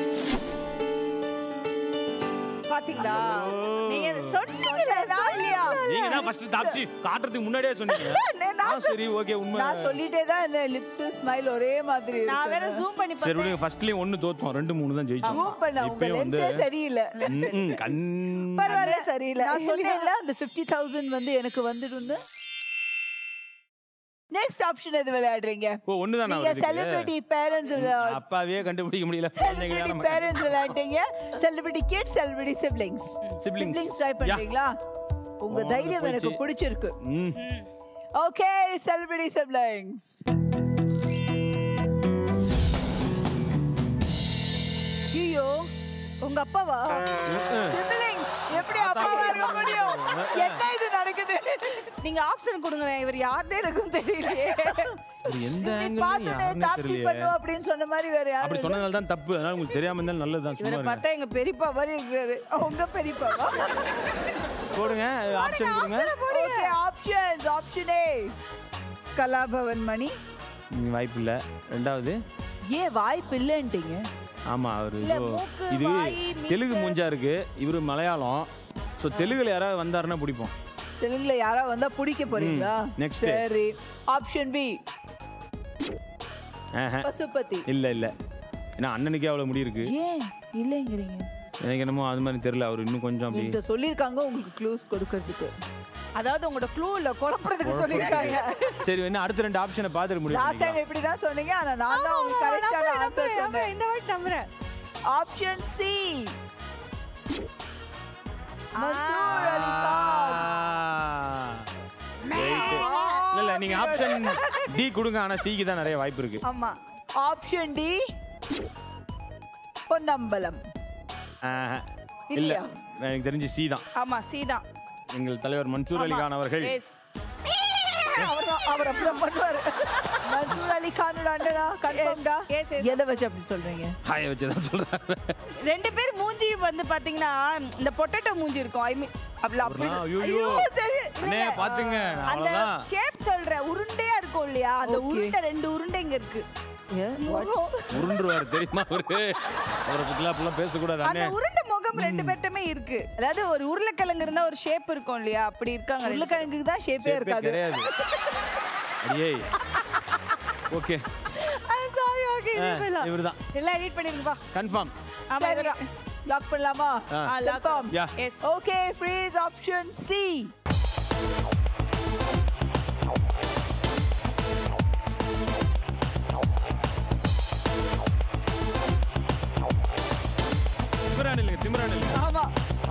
பாத்தீங்களா நீங்க சொன்னீங்கல்ல நான் இல்லையா நீங்க தான் ஃபர்ஸ்ட் தாப்சி காட்டுறதுக்கு முன்னாடியே சொன்னீங்க நான் ஆ, சரி ஓகே உண்மை நான் சொல்லிட்டே தான் இந்த லிப்ஸ் ஸ்மைல் ஒரே மாதிரி நான் வேற ஜூம் பண்ணி சரி விடுங்க ஃபர்ஸ்ட்லயும் ஒன்னு தோத்தோம் ரெண்டு மூணு தான் ஜெயிச்சோம் ஜூம் பண்ண உங்க இப்பயும் வந்து லென்ஸே சரியில்லை ம், ம், கண் பரவாயில்ல சரியில்லை. நான் சொன்னேன்ல அந்த 50000 வந்து எனக்கு வந்துடும்னு நெக்ஸ்ட் ஆப்ஷன் எது விளையாடுறீங்க ஓ ஒண்ணுதான் நீங்க செலிபிரிட்டி பேரண்ட்ஸ் அப்பாவே கண்டுபிடிக்க முடியல செலிபிரிட்டி குழந்தைங்களா பேரண்ட்ஸ் விளையாடுறீங்க celebrity kids celebrity siblings Siblings. Siblings try பண்றீங்களா உங்க போங்க, தைரியம் எனக்கு போச்சு. பிடிச்சிருக்கு ம் ஓகே செலிபிரிட்டி சிப்லிங்ஸ் ஐயோ உங்க அப்பாவா சிப்லிங்ஸ் எப்படி அப்பாவா இருக்க முடியும் என்ன இது நடக்குது நீங்க ஆப்ஷன் கொடுங்களேன் இவர் யாருன்னே எனக்கும் தெரியலையே இது எந்த நீ angle ன்னு பார்த்தோன்னே யாருன்னே தாப்சி தெரியலையே. பண்ணும் அப்படின்னு சொன்ன மாதிரி வேற யாரும் அப்படி சொன்னதால தான் தப்பு அதனால உங்களுக்கு தெரியாம இருந்தாலும் நல்லதுதான் இவரை சும்மா இருங்க. பார்த்தா எங்க பெரியப்பா மாதிரி இருக்கிறாரு உங்க பெரியப்பாவா போடுங்க ஆப்ஷன் கொடுங்க okay options option A Kalabhavan Mani ம், வாய்ப்பு இல்ல ரெண்டாவது ஏன் வாய்ப்பு இல்லைன்ட்டீங்க ஆமா அவர் இல்ல, இதோ மூக்கு, இது வாய், மீசை. தெலுங்கு மூஞ்சா இருக்கு இவரு மலையாளம் ஸோ தெலுங்குல யாராவது வந்தாருன்னா பிடிப்போம் தெலுங்குல யாரா வந்தா பிடிக்க போறீங்களா ம், next. சரி ஆப்ஷன் பி ஆஹா. பசுபதி இல்ல இல்ல ஏன்னா அண்ணனுக்கே அவ்வளவு முடி இருக்கு ஏன் இல்லைங்கிறீங்க எனக்கு என்னமோ அது மாதிரி தெரியல அவர் இன்னும் கொஞ்சம் அப்படி என்கிட்ட சொல்லியிருக்காங்க உங்களுக்கு க்ளூஸ் கொடுக்கறதுக்கு அதாவது உங்களோட க்ளூ இல்ல குழப்பறதுக்கு சொல்லிருக்காங்க சரி என்ன அடுத்த ரெண்டு ஆப்ஷனை பார்த்துட்டு முடியும் லாஸ்ட் டைம் இப்படி தான் சொன்னீங்க ஆனா நான் தான் உங்களுக்கு கரெக்டான ஆன்சர் சொன்னேன் இந்த வாட்டி நம்புறேன் ஆப்ஷன் சி மன்சூர் அலி கான் இல்ல இல்ல நீங்க ஆப்ஷன் டி கொடுங்க ஆனா சிக்கு தான் நிறைய வாய்ப்பு இருக்கு ஆமா ஆப்ஷன் டி பொன்னம்பலம் ஆஹா. இல்ல இல்லையா? எனக்கு தெரிஞ்சு சி தான் ஆமா சீதான் எங்கள் தலைவர் மன்சூர் அலிகான் அவர்கள் எஸ் அவர் அவர் அப்படிதான் பண்ணுவாரு மன்சூர் அலி கானோட அண்ணனா கன்ஃபார்ம்டா yes, yes. எதை வச்சு அப்படி சொல்றீங்க ஹாய வச்சு தான் சொல்றாரு ரெண்டு பேர் மூஞ்சி வந்து பாத்தீங்கன்னா இந்த பொட்டேட்டோ மூஞ்சி இருக்கும் ஐ மீன் அப்படி அப்படி அவர்லாம் ஐயோ, ஐயோ, ஐயோ. தெரியும். அண்ணே பாத்துங்க அந்த அவ்வளவுதான் ஷேப் சொல்ற உருண்டையா இருக்கும் இல்லையா அந்த Okay. உருண்டை ரெண்டு உருண்டை இங்க இருக்கு உருண்டுருவாரு தெரியுமா அவரு அவரை பத்திலாம் அப்படிலாம் பேசக்கூடாது அந்த அண்ணே உருண்டை முகம் ரெண்டு பேர்ட்டுமே இருக்கு அதாவது ஒரு உருளைக்கிழங்கு இருந்தா ஒரு ஷேப் இருக்கும் இல்லையா அப்படி இருக்காங்க ரெண்டு பேரும். உருளைக்கிழங்குக்கு தான் ஷேப்பே ஷேப்பே இருக்காது கிடையாது அடியே ஓகே I'm sorry, okay, இது போயிடலாம். இவர்தான் எல்லாம் edit பண்ணிருங்கப்பா. கன்ஃபார்ம் ஆமா, சரி இவர்தான். லாக் பண்ணலாமா ஆ. ஆ, lock. கன்ஃபார்ம் யா Yes. Okay freeze option C திமிரான் இல்லைங்க திமிரான் இல்லைங்க ஆமா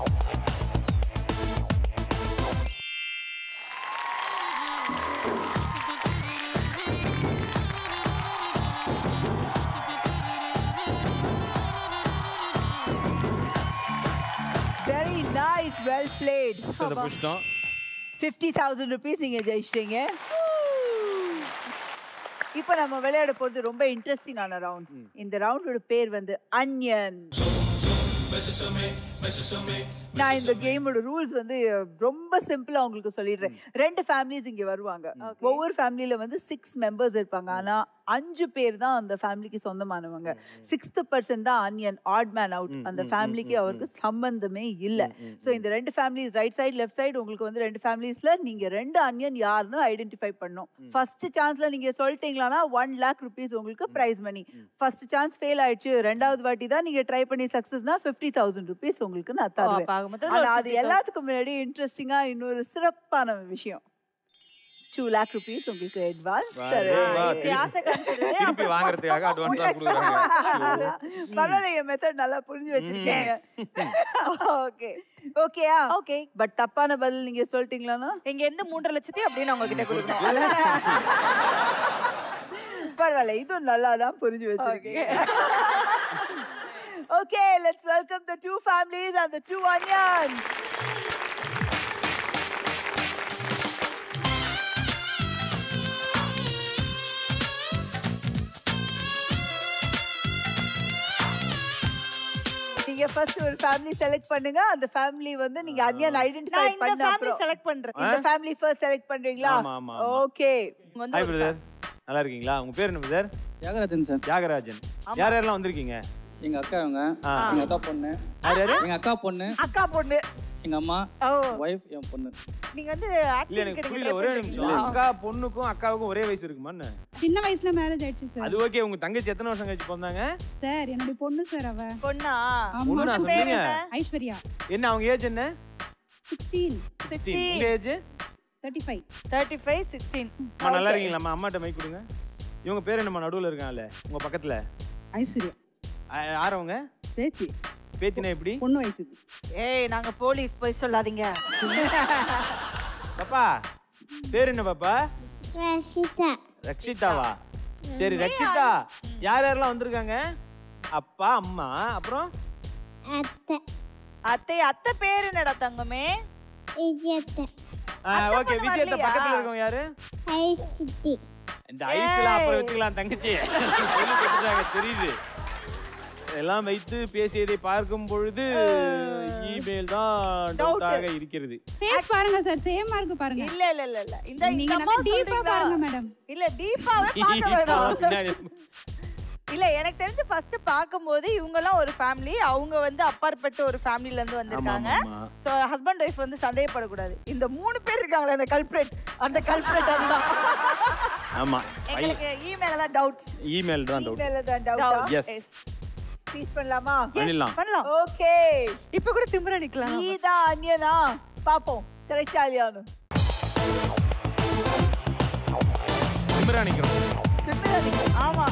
வெரி நைஸ் வெல் பிளேட் அதை பிடிச்சிட்டோம் ஃபிஃப்டி தௌசண்ட் ருபீஸ் நீங்க ஜெயிச்சிட்டீங்க இப்போ நம்ம விளையாட போறது ரொம்ப இன்ட்ரெஸ்டிங்கான ரவுண்ட் இந்த ரவுண்டோட பேர் வந்து அன்யன் நான் இந்த கேமோட ரூல்ஸ் வந்து ரொம்ப சிம்பிளா உங்களுக்கு சொல்லிடுறேன் ரெண்டு ஃபேமிலிஸ் இங்க வருவாங்க ஒவ்வொரு ஃபேமிலில வந்து சிக்ஸ் மெம்பர்ஸ் இருப்பாங்க ஆனா அஞ்சு பேர் தான் அந்த ஃபேமிலிக்கு சொந்தமானவங்க சிக்ஸ்த் பர்சன் தான் அன்யன் ஆட் மேன் அவுட் அந்த ஃபேமிலிக்கு அவருக்கு சம்பந்தமே இல்ல சோ இந்த ரெண்டு families right side left side உங்களுக்கு வந்து ரெண்டு ஃபேமிலிஸ்ல நீங்க ரெண்டு அன்யன் யாருன்னு ஐடென்டிஃபை பண்ணும் ஃபர்ஸ்ட் சான்ஸ்ல நீங்க சொல்லிட்டீங்களானா ஒன் லேக் ருபீஸ் உங்களுக்கு prize money first chance fail ஆயிடுச்சு ரெண்டாவது வாட்டி தான் நீங்க ட்ரை பண்ணி சக்சஸ்னா ஃபிஃப்டி தௌசண்ட் ருபீஸ் உங்களுக்கு நான் ஓ, அப்ப தருவேன் ஆக மொத்தத்துல ஆனா ஒரு அது 50,000. எல்லாத்துக்கும் முன்னாடி இன்ட்ரெஸ்டிங்கா இன்னொரு சிறப்பான விஷயம் டூ லேக் ருபீஸ் உங்களுக்கு அட்வான்ஸ் இப்படி ஆசை காமிச்சிருது. திருப்பி வாங்குறதுக்காக அட்வான்ஸா கொடுக்குறாங்க பரவாயில்ல என் மெத்தட் நல்லா புரிஞ்சு வச்சிருக்கீங்க ஓகே ஓகேயா Okay. பட் தப்பான பதில் நீங்க சொல்லிட்டீங்களானா இங்க இருந்து மூன்றரை லட்சத்தி அப்படின்னு அவங்க கிட்ட கொடுக்கணும் பரவாயில்ல இதுவும் நல்லா தான் புரிஞ்சு வச்சிருக்கீங்க Okay, let's welcome the two families and the two onions. நீங்க ஃபர்ஸ்ட் ஒரு ஃபேமிலி செலக்ட் பண்ணுங்க அந்த ஃபேமிலி வந்து நீங்க அனியன் ஐடென்டிஃபை நான் இந்த பண்ண ஃபேமிலி அப்புறம் செலக்ட் பண்றேன் இந்த ஃபேமிலி ஃபர்ஸ்ட் செலக்ட் பண்றீங்களா ஆமா, ஆமா, ஆமா. ஓகே ஹாய் பிரதர் நல்லா இருக்கீங்களா உங்க பேர் என்ன பிரதர் தியாகராஜன் சார் தியாகராஜன் யார் யாரெல்லாம் வந்திருக்கீங்க எங்க அக்கா இவங்க ஆ. எங்க அக்கா பொண்ணு யார் யாரு எங்க அக்கா பொண்ணு அக்கா பொண்ணு எங்க அம்மா ஓ ஒய்ஃப் என் பொண்ணு நீங்க வந்து இல்ல ஆக்டிங் எனக்கு கிடைக்க புரியல ஒரே நிமிஷம் அக்கா பொண்ணுக்கும் அக்காவுக்கும் ஒரே வயசு இருக்குமான்னு சின்ன வயசுல மேரேஜ் ஆயிடுச்சு சார் அது ஓகே உங்க தங்கச்சி எத்தனை வருஷம் கழிச்சு பிறந்தாங்க சார் என்னுடைய பொண்ணு சார் அவ பொண்ணா ஆமா. பொண்ணா பொண்ணு பேர் சொல்றீங்க என்ன? ஐஸ்வர்யா என்ன அவங்க ஏஜ் என்ன சிக்ஸ்டீன் 16 உங்க age thirty five thirty five sixteen அம்மா நல்லா இருக்கீங்களாம்மா அம்மாட்ட மைக் கொடுங்க இவங்க பேர் என்னம்மா நடுவுல இருக்காங்கல்ல உங்க பக்கத்துல ஐஸ்வர்யா ஆ- யார் அவங்க பேத்தி பேத்தினா எப்படி பொண்ணு வயசுது ஏய் நாங்க போலீஸ் போய் சொல்லாதீங்க பாப்பா பேர் என்ன பாப்பா ரஷிதா ரக்ஷிதாவா சரி ரக்ஷிதா யார் யாரெல்லாம் வந்திருக்காங்க அப்பா அம்மா அப்புறம் அத்தை அத்தை அத்தை பேர் என்னடா தங்கமே விஜயத்தை ஓகே பொண்ணு விஜயத்தை வரலையா? பக்கத்துல இருக்கவங்க யாரு ஐ சித்தி இந்த ஐஸ்ல அப்புறம் வச்சுக்கலாம் தங்கச்சி சொல்லி கொடுத்துட்டாங்க, தெரியுது எல்லாம் வைத்து பேசியதை பார்க்கும் பொழுது இமெயில் தான் டவுட்டாக இருக்கிறது ஃபேஸ் பாருங்க சார் சேமா இருக்கு பாருங்க இல்ல இல்ல இல்ல இல்ல இந்த நீங்க இந்த நல்லா அம்மா டீப்பா சொல்றீங்களா? பாருங்க மேடம் இல்ல டீப்பாவே பார்க்க வேணாம் பின்னாடி இல்ல எனக்கு தெரிஞ்சு ஃபர்ஸ்ட் பாக்கும்போது இவங்க எல்லாம் ஒரு ஃபேமிலி அவங்க வந்து அப்பாற்பட்ட ஒரு ஃபேமிலில இருந்து ஆமா வந்திருக்காங்க ஆமா சோ ஹஸ்பண்ட் ஒய்ஃப் வந்து சந்தேகப்படக்கூடாது இந்த மூணு பேர் இருக்காங்களே அந்த கல்பிரேட் அந்த கல்பிரேட் அதுதான் ஆமா எங்களுக்கு இமெயில் எல்லாம் டவுட் இமெயில் தான் டவுட் இமெயில தான் Doubt. டவுட் எஸ் டீச் பண்ணலாமா பண்ணிடலாம் பண்ணலாம் ஓகே இப்ப கூட திமிரா நிக்கலாம் நீ தான் அனியனா பாப்போம் கரெக்டா இல்லையானு திமிரா நிக்கிறோம் திமிரா நீங்க. ஆமா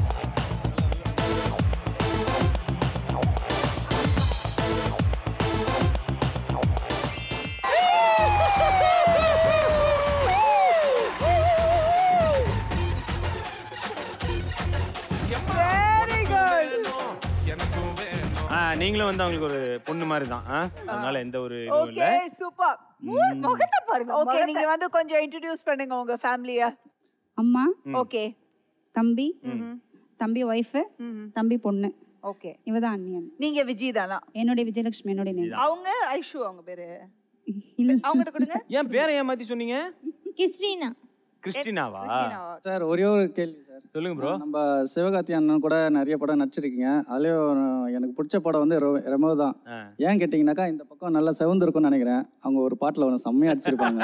Very good. ஆ, நீங்களும் வந்து அவங்களுக்கு ஒரு பொண்ணு மாதிரி தான் ஆ? அதனால எந்த ஒரு இதுவும் இல்ல ஓகே சூப்பர் முகத்தை பாருங்க ஓகே முகத்தை. நீங்க வந்து கொஞ்சம் இன்ட்ரோடியூஸ் பண்ணுங்க உங்க ஃபேமிலிய அம்மா ஓகே தம்பி தம்பி ஒய்ஃப் தம்பி பொண்ணு ஓகே இவதான் அண்ணியன் நீங்க விஜய் தானா என்னுடைய விஜயலட்சுமி என்னுடைய நேம் அவங்க ஐஷு அவங்க பேரு இல்ல அவங்ககிட்ட கொடுங்க ஏன் பேரை ஏமாத்தி சொன்னீங்க கிறிஸ்டினா கிறிஸ்டினாவா கிறிஸ்டினாவா? சார் ஒரே ஒரு கேள்வி சார் சொல்லுங்க ப்ரோ நம்ம சிவகார்த்தி அண்ணன் கூட நிறைய படம் நடிச்சிருக்கீங்க அதுலயும் எனக்கு பிடிச்ச படம் வந்து ரெ- ரெமோ தான் ஆ. ஏன் கேட்டிங்கனாக்கா இந்த பக்கம் நல்லா செவந்து இருக்கும்னு நினைக்கிறேன் அவங்க ஒரு பாட்டுல ஒன்று செம்மையா அடிச்சிருப்பாங்க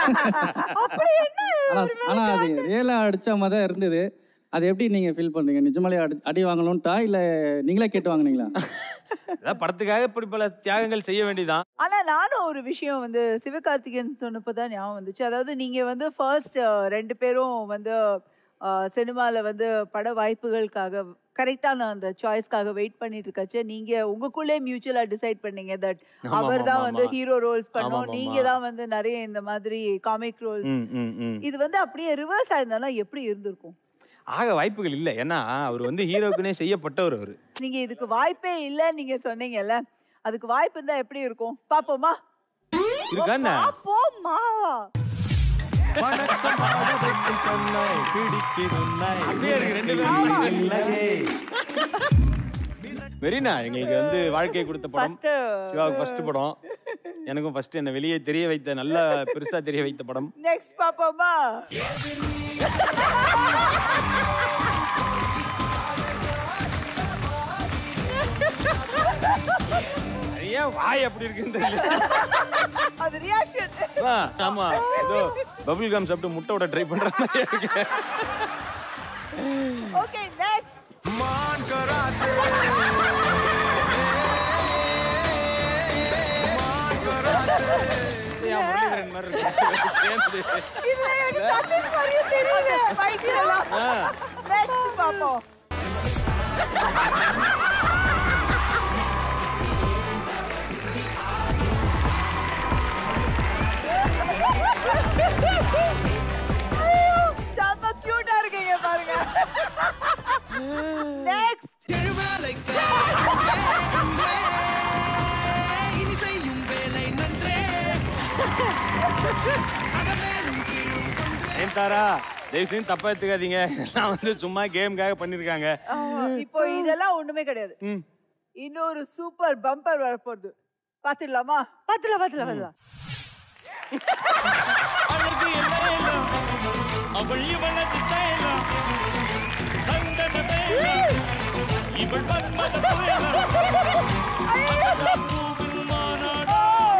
ஆனா ஆனா அது ரியலா அடிச்ச மாதிரி தான் இருந்தது அது எப்படி நீங்க ஃபீல் பண்றீங்க நிஜமாலே அடி அடி வாங்கணும்ட்டா இல்ல நீங்களே கேட்டு வாங்குனீங்களா அதான் படத்துக்காக இப்படி பல தியாகங்கள் செய்ய வேண்டியதான் ஆனா நானும் ஒரு விஷயம் வந்து சிவகார்த்திகேயன் சொன்னப்பதான் ஞாபகம் வந்துச்சு அதாவது நீங்க வந்து ஃபர்ஸ்ட் ரெண்டு பேரும் வந்து சினிமால வந்து பட வாய்ப்புகளுக்காக கரெக்டான அந்த சாய்ஸ்க்காக வெயிட் பண்ணிட்டு இருக்காச்சு நீங்க உங்களுக்குள்ளே மியூச்சுவலா டிசைட் பண்ணீங்க தட் ஆமா, அவர் ஆமா, தான் ஆமா. வந்து ஹீரோ ரோல்ஸ் ஆமா, பண்ணோம் ஆமா, நீங்க ஆமா. தான் வந்து நிறைய இந்த மாதிரி காமிக் ரோல்ஸ் ம், ம், ம். இது வந்து அப்படியே ரிவர்ஸ் ஆயிருந்தாலும் எப்படி இருந்திருக்கும் ஆக வாய்ப்புகள் இல்ல ஏன்னா அவர் வந்து ஹீரோக்குனே செய்யப்பட்டவர் அவரு நீங்க இதுக்கு வாய்ப்பே இல்லைன்னு நீங்க சொன்னீங்கல்ல அதுக்கு வாய்ப்பு இருந்தா எப்படி இருக்கும் பாப்போமா இருக்கா என்ன போம்மா அப்படியே இருக்கு ரெண்டு பேரும் வெரினா எங்களுக்கு வந்து வாழ்க்கை கொடுத்த படம் ஃபர்ஸ்ட் சிவாவுக்கு ஃபர்ஸ்ட் படம் எனக்கும் ஃபர்ஸ்ட் என்ன வெளியே தெரிய வைத்த நல்ல பெருசா தெரிய வைத்த படம் நெக்ஸ்ட் பாப்போமா நிறைய வாய் அப்படி இருக்குன்னு தெரியல அது ரியாக்ஷன் ஆ, ஆமா ஏதோ பபிள் கம் சாப்பிட்டு முட்டையோட ட்ரை பண்ற மாதிரி இருக்கு ஓகே நெக்ஸ்ட் ஏன் முரளிதரன் மாதிரி இருக்கு சேர்ந்து. இல்ல எனக்கு சதீஷ் மாதிரியே தெரியல பைத்தியம்லாம் ஆ, நெக்ஸ்ட் பாப்போம் ஐயோ, செம்ம cute-ஆ இருக்கீங்க பாருங்க நெக்ஸ்ட் சித்தாரா தயவு செஞ்சு தப்பா எடுத்துக்காதீங்க நான் வந்து சும்மா கேமுக்காக பண்ணிருக்காங்க ஆ, இப்போ இதெல்லாம் ஒண்ணுமே கிடையாது ம். இன்னொரு சூப்பர் பம்பர் வரப்போகுது பாத்துடலாமா பாத்துல பாத்துல பாத்துல அழகு எல்லையிலா அவள் இவளது ஸ்டைலா சந்தன மேலா இவள் மன்மத புயலா அழகா பூவில் மாநாடு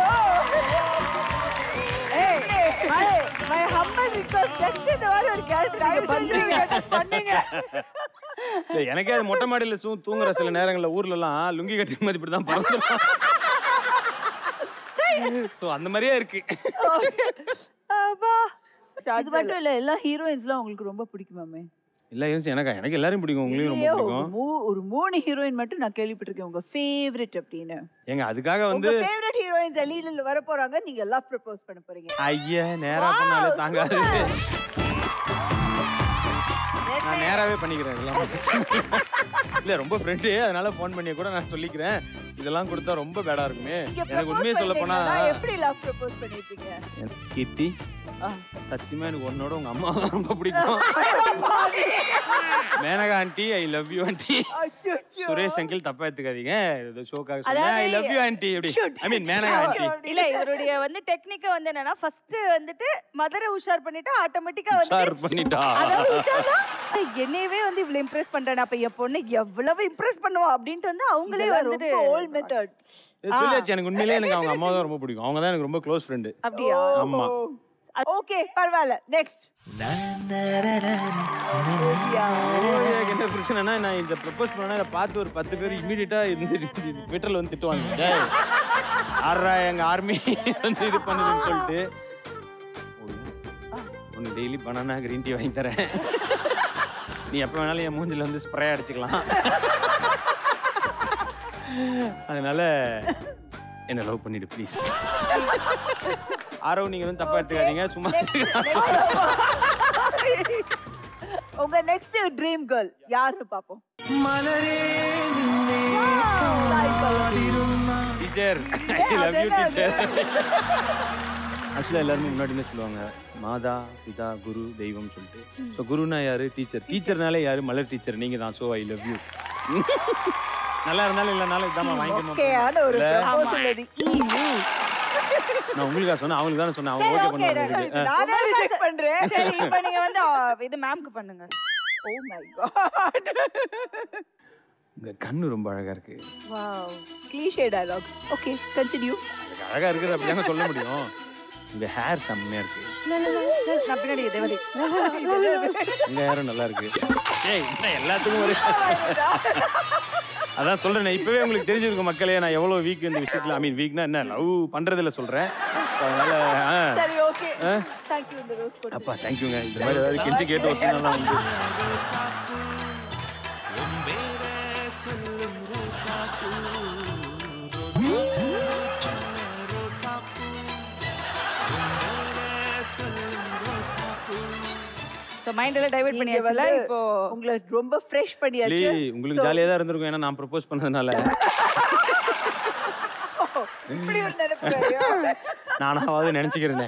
ஏய் my my humble request next இந்த மாதிரி ஒரு கேரக்டர் பண்றீங்க பண்ணீங்க இல்ல, எனக்கே அது மொட்டை மாடியில சூ தூங்குற சில நேரங்கள்ல ஊர்ல எல்லாம் லுங்கி கட்டி மாதிரி இப்படி தான் பறந்துடும் ஸோ அந்த மாதிரியே இருக்கு அப்பா அது மட்டும் இல்ல எல்லா ஹீரோயின்ஸ்லாம் உங்களுக்கு ரொம்ப பிடிக்குமாமே இல்ல யோசி எனக்கா எனக்கு எல்லாரையும் பிடிக்கும் உங்களையும் ரொம்ப இல்லையே, ஒரு பிடிக்கும் மூ- ஒரு மூணு ஹீரோயின் மட்டும் நான் கேள்விப்பட்டிருக்கேன் உங்க ஃபேவரட் அப்படின்னு ஏங்க அதுக்காக உங்க வந்து ஃபேவரட் ஹீரோயின்ஸ் லீட்ல வர போறாங்க நீங்க லவ் ப்ரப்போஸ் பண்ண போறீங்க ஐயா நேரா பண்ணாலே தாங்காது நான் நேராவே பண்ணிக்கிறேன் இதெல்லாம் இல்ல ரொம்ப ஃப்ரெண்டு அதனால ஃபோன் பண்ணி கூட நான் சொல்லிக்கிறேன் இதெல்லாம் கொடுத்தா ரொம்ப பேடா இருக்குமே நீங்க எனக்கு propose உண்மையை சொல்ல போனா பண்ணீங்கன்னா எப்படி லவ் ப்ரப்போஸ் பண்ணிருப்பீங்க எனக்கு கீர்த்தி ஆ. சத்தியமா எனக்கு உன்னோட உங்க அம்மா ரொம்ப பிடிக்கும் Menaka aunty I love you aunty அச்சோ சுரேஷ் அங்கிள் தப்பா எடுத்துக்காதீங்க இது ஷோக்காக சொன்னேன் அதாவது- ஐ லவ் யூ ஆண்டி அப்படி ஐ மீன் மேனகா ஆண்டி இல்ல இவருடைய வந்து டெக்னிக் வந்து என்னன்னா ஃபர்ஸ்ட் வந்துட்டு மதரை உஷார் பண்ணிட்டு ஆட்டோமேட்டிக்கா உஷார் வந்து பண்ணிட்டா அதாவது உஷார்னா என்னையவே வந்து இவ்வளவு இம்ப்ரெஸ் பண்றேன் அப்ப என் பொண்ணு எவ்வளவு இம்ப்ரெஸ் பண்ணுவா அப்படின்ட்டு வந்து அவங்களே வந்துட்டு ஓல்ட் மெத்தட் இது சொல்லியாச்சு எனக்கு உண்மையிலேயே எனக்கு அவங்க அம்மா தான் ரொம்ப பிடிக்கும் அவங்க தான் எனக்கு ரொம்ப க்ளோஸ் ஃப்ரெண்டு அப்படியா ஆமா ஓகே பரவாயில்ல நெக்ஸ்ட் எனக்கு என்ன பிரச்சனைனா நான் இந்த ப்ரப்போஸ் பண்ணா இதை பார்த்து ஒரு பத்து பேர் இமீடியட்டா இந்த ட்விட்டர்ல வந்து திட்டுவாங்க டேய், ஆடுறா எங்க ஆர்மி வந்து இது பண்ணுதுன்னு சொல்லிட்டு உனக்கு டெய்லி பனானா கிரீன் டீ வாங்கி தரேன் நீ எப்போ வேணாலும் என் மூஞ்சில வந்து ஸ்ப்ரே அடிச்சுக்கலாம் அதனால என்ன லவ் பண்ணிடு ப்ளீஸ் ஆரவ் நீங்க வந்து தப்பா எடுத்துக்காதீங்க சும்மா உங்க நெக்ஸ்ட் ட்ரீம் கேர்ள் யாருன்னு பாப்போம் மலரே நின்னே teacher I love you teacher ஆக்சுவலாக எல்லாருமே முன்னாடி என்ன சொல்லுவாங்க மாதா பிதா குரு தெய்வம் சொல்லிட்டு ஸோ குருனா யாரு டீச்சர் டீச்சர்னாலே யாரு மலர் டீச்சர் நீங்க தான் ஸோ ஐ லவ் யூ நல்லா இருந்தாலும் இல்லைனாலும் இதாம்மா வாங்கிக்கணும் ஓகேயான ஒரு இல்ல, ப்ரப்போசல் அது ஈயூ நான் உங்களுக்கா சொன்னேன் அவங்களுக்கு தானே சொன்னேன் அவங்க ஓகே பண்ணுவாங்க நானே ரிஜெக்ட் பண்றேன் சரி இப்போ நீங்க வந்து ஆ, இது மேம்க்கு பண்ணுங்க ஓ மை காட் உங்க கண்ணு ரொம்ப அழகா இருக்கு wow cliche dialogue okay continue எனக்கு அழகா இருக்குது அப்படிதாங்க சொல்ல முடியும் உங்க ஹேர் செம்மையா இருக்கு இல்ல, இல்ல, இல்ல, இல்ல, நான் பின்னாடி தேவதி உங்க ஹேரும் நல்லா இருக்கு ஏய் என்ன எல்லாத்துக்கும் ஒரு அதான் சொல்றேன் இப்பவே உங்களுக்கு தெரிஞ்சிருக்கும் மக்களே நான் எவ்வளவு வீக் இந்த விஷயத்துல ஐ மீன் வீக்னா என்ன லவ் பண்றதுல சொல்றேன் அதனால ஆ. சரி ஓகே ஆ? தேங்க் யூ இந்த ரோஸ் போட்டு அப்பா தேங்க்யூங்க இந்த மாதிரி ஏதாவது கெஞ்சி கேட்டு வச்சுனாலும் வந்து சொல்லும் ரோசாப்பூ ரோசாப்பூ ரோசாப்பூ சொல்லும் ரோசாப்பூ ஸோ மைண்ட் எல்லாம் டைவர்ட் நீங்க பண்ணியாச்சுல வந்து இப்போ உங்களை ரொம்ப ஃப்ரெஷ் பண்ணியாச்சு இல்லையே, உங்களுக்கு ஜாலியா தான் இருந்திருக்கும் ஏன்னா நான் ப்ரப்போஸ் பண்ணதுனால இப்படி ஒரு நினைப்பு நானாவது நினைச்சுக்கிறேனே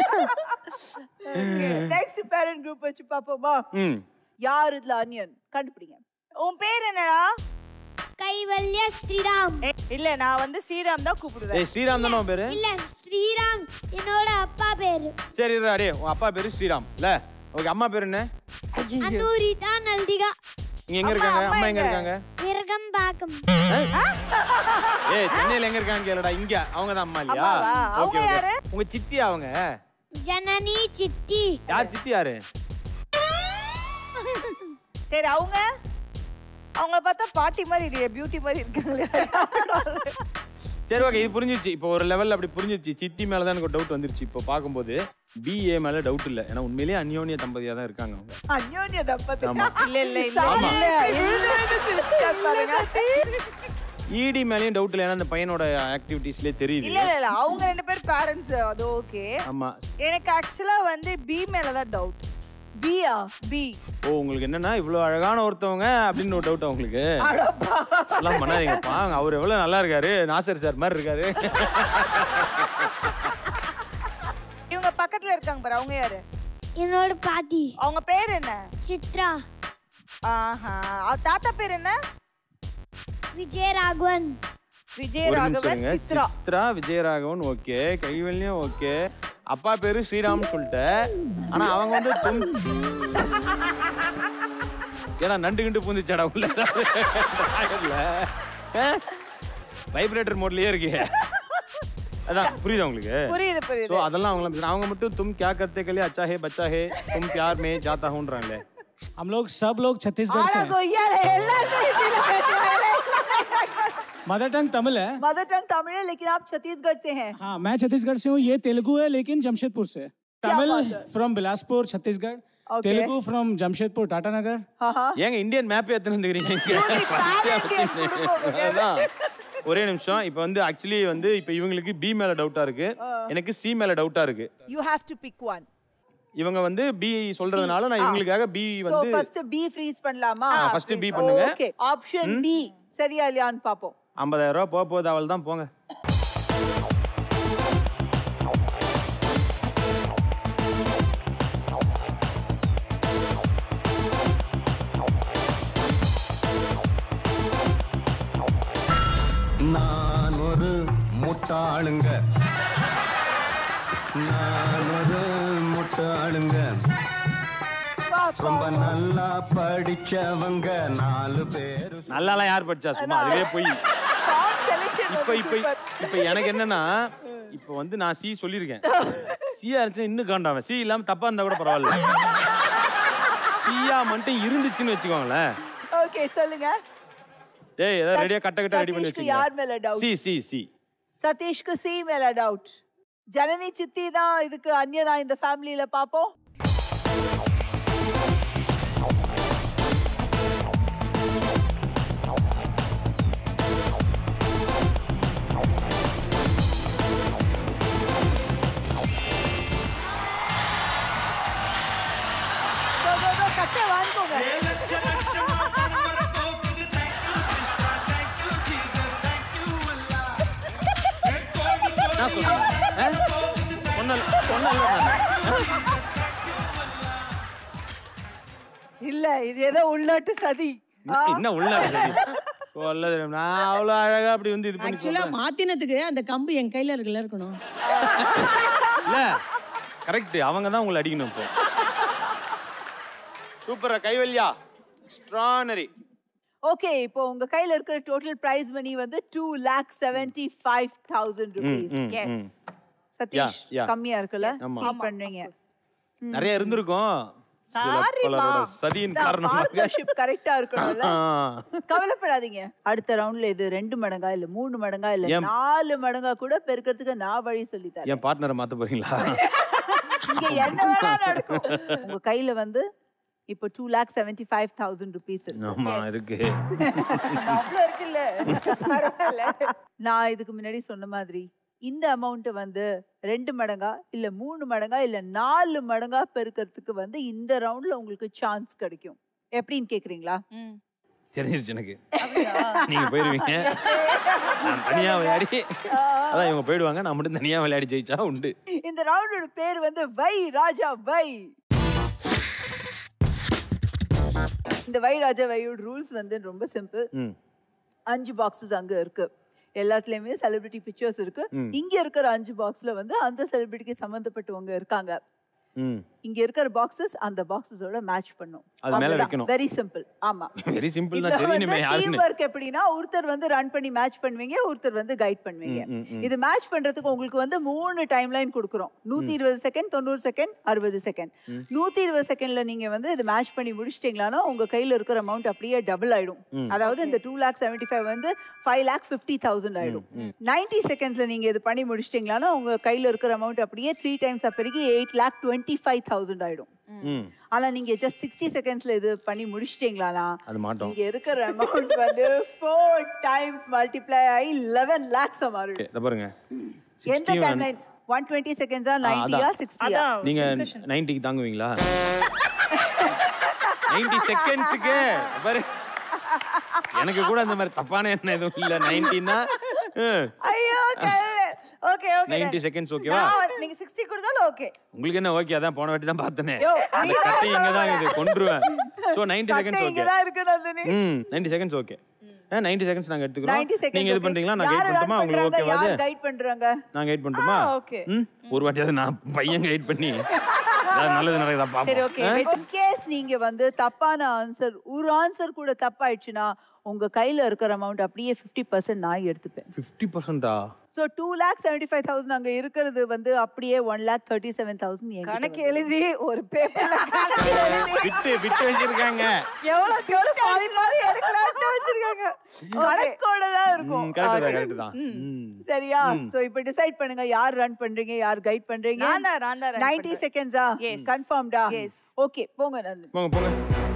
நெக்ஸ்ட் பேரண்ட் குரூப் வச்சு பாப்போமா ம் யார் இதுல அனியன் கண்டுபிடிங்க உன் பேர் என்னடா கைவல்ய ஸ்ரீராம் ஏய், இல்ல நான் வந்து ஸ்ரீராம் தான் கூப்பிடுவேன் ஏய் ஸ்ரீராம் தானே உன் பேரு இல்ல ஸ்ரீராம் என்னோட அப்பா பேரு சரி இரு, அடே உன் அப்பா பேரு ஸ்ரீராம் இல்ல ஓகே அம்மா பேரு என்ன அனூரிதா நல்திகா இங்க எங்க இருக்காங்க அம்மா அம்மா எங்க எங்க? இருக்காங்க விரகம்பாக்கம் ஏய் சென்னையில எங்க இருக்காங்க கேளுடா இங்க அவங்க தான் அம்மா இல்லையா அம்மாவா? அவங்க ஓகே ஓகே யாரு? உங்க சித்தி அவங்க ஜனனி சித்தி யார் சித்தி யாரு சரி அவங்க அவங்கள பார்த்தா பாட்டி மாதிரி இல்லையே பியூட்டி மாதிரி இருக்காங்களே சரி ஓகே இது புரிஞ்சிருச்சு இப்போ ஒரு லெவல்ல அப்படி புரிஞ்சிருச்சு சித்தி மேல தான் எனக்கு ஒரு டவுட் வந்துருச்சு இப்போ பார்க்கும்போது பிஏ மேல டவுட் இல்ல ஏன்னா உண்மையிலேயே அந்யோன்ய தம்பதியா தான் இருக்காங்க அவங்க அந்யோன்ய தம்பதி ஆமா இல்ல இல்ல இல்ல ஆமா. இல்ல எழுது எழுது சிரிச்சார் பாருங்க இடி மேலயும் டவுட் இல்ல ஏன்னா அந்த பையனோட ஆக்டிவிட்டீஸ்லயே தெரியுது இல்ல இல்ல இல்ல அவங்க ரெண்டு பேர் பேரண்ட்ஸ் அது ஓகே ஆமா எனக்கு ஆக்சுவலா வந்து பி மேல தான் டவுட் பியா பி ஓ உங்களுக்கு என்னன்னா இவ்வளவு அழகான ஒருத்தவங்க அப்படின்னு ஒரு டவுட் உங்களுக்கு எல்லாம் பண்ணாதீங்கப்பா அவர் எவ்வளவு நல்லா இருக்காரு நாசர் சார் மாதிரி இருக்காரு இவங்க பக்கத்துல இருக்காங்க பாரு அவங்க யாரு என்னோட பாட்டி அவங்க பேர் என்ன சித்ரா ஆஹா அவ தாத்தா பேர் என்ன விஜயராகவன் விஜய் ஒரு நிமிஷம் ராகவன் இருங்க. சித்ரா சித்ரா விஜயராகவன் ஓகே கைவல்யம் ஓகே அப்பா பேரு ஸ்ரீராம்னு சொல்லிட்டேன் ஆனா அவங்க வந்து தும் ஏன்னா நண்டு கிண்டு பூந்துச்சாடா உள்ள வைப்ரேட்டர் மோட்லயே இருக்கீங்க அதான் புரியுதா உங்களுக்கு புரியுது சோ புரியுது அதெல்லாம் அவங்களாம் அவங்க மட்டும் தும் क्या करते के लिए अच्छा है बच्चा है तुम प्यार में जाता हूंன்றாங்களே हम लोग सब लोग छत्तीसगढ़ से ஆனா हैं கொய்யால எல்லாருமே ஹிந்தில பேசுறாங்க मदर टंग तमिल है मदर टंग तमिल है लेकिन आप छत्तीसगढ़ से हैं हाँ मैं छत्तीसगढ़ से हूँ ये तेलुगु है लेकिन जमशेदपुर से तमिल बात है? From Bilaspur Chhattisgarh Okay. Telugu from Jamshedpur Tatanagar हाँ हाँ ஏங்க இந்தியன் மேப் எத்தனை வந்துக்கிறீங்க அதான் ஒரே நிமிஷம் இப்போ வந்து ஆக்சுவலி வந்து இப்போ இவங்களுக்கு பி மேல டவுட்டா இருக்கு எனக்கு சி மேல டவுட்டா இருக்கு you have to pick one இவங்க வந்து பி சொல்றதுனால நான் இவங்களுக்காக பி so வந்து first B freeze பண்ணலாமா ஆ, first B பண்ணுங்க. ஓகே ஆப்ஷன் B சரியா இல்லையான்னு பாப்போம் ஐம்பதாயிரம் ரூபாய் போக போகுது அவள் தான் போங்க நான் ஒரு முட்டாளுங்க நான் ஒரு முட்டாளுங்க ரொம்ப நல்லா படிச்சவங்க நாலு பேரு நல்லாலாம் யார் படிச்சா சும்மா அதுவே போய் song selection இப்போ வந்து இப்போ super. இப்போ எனக்கு என்னன்னா இப்போ வந்து நான் சி சொல்லியிருக்கேன் சியா இருந்துச்சுன்னா இன்னும் காண்டாவேன் சி இல்லாம தப்பா இருந்தா கூட பரவாயில்ல சியா மட்டும் இருந்துச்சுன்னு வச்சுக்கோங்களேன் ஓகே சொல்லுங்க டேய் ஏதாவது ரெடியா கட்ட கட்ட ரெடி பண்ணி சதீஷ்க்கு யார் மேல வச்சுக்கோங்க doubt? சி சி சி சதீஷ்க்கு சி மேல டவுட் ஜனனி சித்தி தான் இதுக்கு அந்நியனா இந்த ஃபேமிலியில பாப்போம் Go, go, go, கட்டை வாங்கிக்கோங்க லட்ச லட்சமா பணம் வர போகுது thank you Krishna thank you Jesus thank you Allah கோடி நான் சொல்றேன் சொன்னல சொன்னல இல்ல இது ஏதோ உள்நாட்டு சதி ஆ, என்ன உள்ள சொல்லது நான் அவ்வளவு அழகா அப்படி வந்து இது பண்ணி ஆக்சுவலா சொல்றேன். மாத்தினதுக்கு அந்த கம்பு என் கையில இருக்குல்ல இருக்கணும் இல்ல கரெக்ட் அவங்க தான் உங்களை அடிக்கணும் இப்போ சூப்பரா கைவல்யா எக்ஸ்ட்ரானரி ஓகே இப்போ உங்க கையில இருக்கிற டோட்டல் பிரைஸ் மணி வந்து two lakh seventy five thousand rupees ம், ம். Satish Yeah, yeah. கம்மியா இருக்குல்ல ஆமா. Feel பண்றீங்க நிறைய இருந்திருக்கும் சில சாரிமா பலரோட சதியின் காரணமாக பார்ட்னர்ஷிப் கரெக்டா இருக்கணும்ல ஆ. கவலைப்படாதீங்க அடுத்த ரவுண்ட்ல இது ரெண்டு மடங்கா இல்ல மூணு மடங்கா இல்ல ஏன்? நாலு மடங்கா கூட பெருக்கிறதுக்கு நான் வழி சொல்லி தரேன் என் பார்ட்னரை மாத்த போறீங்களா இங்க என்ன வேணா நடக்கும் உங்க கையில வந்து இப்போ two lakh seventy five thousand rupees ஆமா இருக்கு அவ்வளோ இருக்குல்ல பரவாயில்ல. நான் இதுக்கு முன்னாடி சொன்ன மாதிரி இந்த அமௌண்ட் வந்து ரெண்டு மடங்கா இல்ல மூணு மடங்கா இல்ல நாலு மடங்கா பெருக்கிறதுக்கு வந்து இந்த ரவுண்ட்ல உங்களுக்கு சான்ஸ் கிடைக்கும் எப்படின்னு கேக்குறீங்களா தெரிஞ்சிருச்சு எனக்கு நீங்க போயிருவீங்க நான் தனியா விளையாடி அதான் இவங்க போயிடுவாங்க நான் மட்டும் தனியா விளையாடி ஜெயிச்சா உண்டு இந்த ரவுண்டோட பேர் வந்து வை ராஜா வை இந்த வை ராஜா வையோட ரூல்ஸ் வந்து ரொம்ப சிம்பிள் ம் அஞ்சு பாக்ஸஸ் அங்க இருக்கு எல்லாத்துலயுமே செலிபிரிட்டி பிக்சர்ஸ் இருக்கு ம். இங்க இருக்கிற அஞ்சு பாக்ஸ்ல வந்து அந்த செலிபிரிட்டிக்கு சம்பந்தப்பட்டவங்க இருக்காங்க ம் இங்க இருக்கிற பாக்ஸஸ் அந்த பாக்ஸஸோட மேட்ச் பண்ணும் அது மேல வைக்கணும். வெரி சிம்பிள் ஆமா வெரி சிம்பிள் இதுல தான் வந்து தெரியணுமே டீம் யாருன்னு ஒர்க் எப்படின்னா ஒருத்தர் வந்து ரன் பண்ணி மேட்ச் பண்ணுவீங்க ஒருத்தர் வந்து கைட் பண்ணுவீங்க ம், ம், ம். இது மேட்ச் பண்றதுக்கு உங்களுக்கு வந்து மூணு டைம் லைன் கொடுக்குறோம் நூத்தி இருபது செகண்ட் தொண்ணூறு செகண்ட் அறுபது செகண்ட் ம். நூத்தி இருபது செகண்ட்ல நீங்க வந்து இது மேட்ச் பண்ணி முடிச்சிட்டீங்களானா உங்க கையில இருக்கிற அமௌண்ட் அப்படியே டபுள் ஆயிடும் ம். அதாவது இந்த டூ லேக் செவன்டி ஃபைவ் வந்து ஃபைவ் லேக் ஃபிஃப்டி தௌசண்ட் ஆயிடும் ம். நைன்டி செகண்ட்ஸ்ல நீங்க இது பண்ணி முடிச்சிட்டீங்களானா உங்க கையில இருக்கிற அமௌண்ட் அப்படியே த்ரீ டைம்ஸ் பெருகி eight lakh twenty five thousand ஆயிடும் ம் ஆனா நீங்க ஜஸ்ட் சிக்ஸ்டி செகண்ட்ஸ்ல இது பண்ணி முடிச்சிட்டீங்களானா அது மாட்டோம் இங்க இருக்கிற அமௌண்ட் வந்து ஃபோர் டைம்ஸ் மல்டிப்ளை ஆகி லெவன் லேக்ஸ் மாறிடும் ஓகே இதை பாருங்க எந்த 61 டைம் லைன் ஒன் டுவெண்ட்டி செகண்ட்ஸா ஆ, நைன்டியா அதான். சிக்ஸ்டியா நீங்க நைன்டிக்கு தாங்குவீங்களா நைன்டி செகண்ட்ஸுக்கு பாரு எனக்கு கூட அந்த மாதிரி தப்பான எண்ணம் எதுவும் இல்ல நைன்டின்னா ஐயோ கடவுளே. ஓகே ஓகே 90 செகண்ட்ஸ் ஓகேவா நீங்க 60 கொடுத்தாலும் ஓகே உங்களுக்கு என்ன ஓகே அதான் போன வாட்டி தான் பார்த்தனே யோ, அந்த நீ தான் கட்டை இங்க தான் சொல்ற. இது கொன்றுவேன் சோ 90 செகண்ட்ஸ் ஓகே இங்கதான் இருக்கு நந்தினி ம் 90 செகண்ட்ஸ் ஓகே 90 செகண்ட்ஸ் நாங்க 90 எடுத்துக்கிறோம் செகண்ட் நீங்க இது பண்றீங்களா நான் கைட் பண்ணட்டுமா உங்களுக்கு ஓகேவா அது யார் கைட் பண்றாங்க நான் கைட் பண்ணட்டுமா ஆ, okay. ம் ஒரு வாட்டியாவது நான் பையன் கைட் பண்ணி ஏதாவது நல்லது நடக்குதா பாப்போம் இன் கேஸ் நீங்க வந்து தப்பான ஆன்சர் ஒரு ஆன்சர் கூட தப்பாயிடுச்சுன்னா உங்க கையில இருக்கிற அமௌண்ட் அப்படியே 50% பர்சன்ட் நான் எடுத்துப்பேன் ஃபிஃப்டி பர்சன்டா so two lakh seventy five thousand அங்க இருக்கிறது வந்து அப்படியே one lakh thirty seven thousand கணக்கு எழுதி ஒரு பேப்பர்ல கணக்கு எழுதி விட்டு விட்டு வச்சிருக்காங்க எவ்வளவு எவ்வளவு பாதி பாதி எடுக்கலாம்னு வச்சிருக்காங்க கணக்கோட தான் இருக்கும் கரெக்ட் தான் கரெக்ட் தான் சரியா ம். சோ இப்போ டிசைட் பண்ணுங்க யார் ரன் பண்றீங்க யார் கைட் பண்றீங்க நான் தான், நான் தான் run 90 பண்றேன். செகண்ட்ஸா Yes. கன்ஃபார்ம்டா Yes. ஓகே போங்க நந்து போங்க போங்க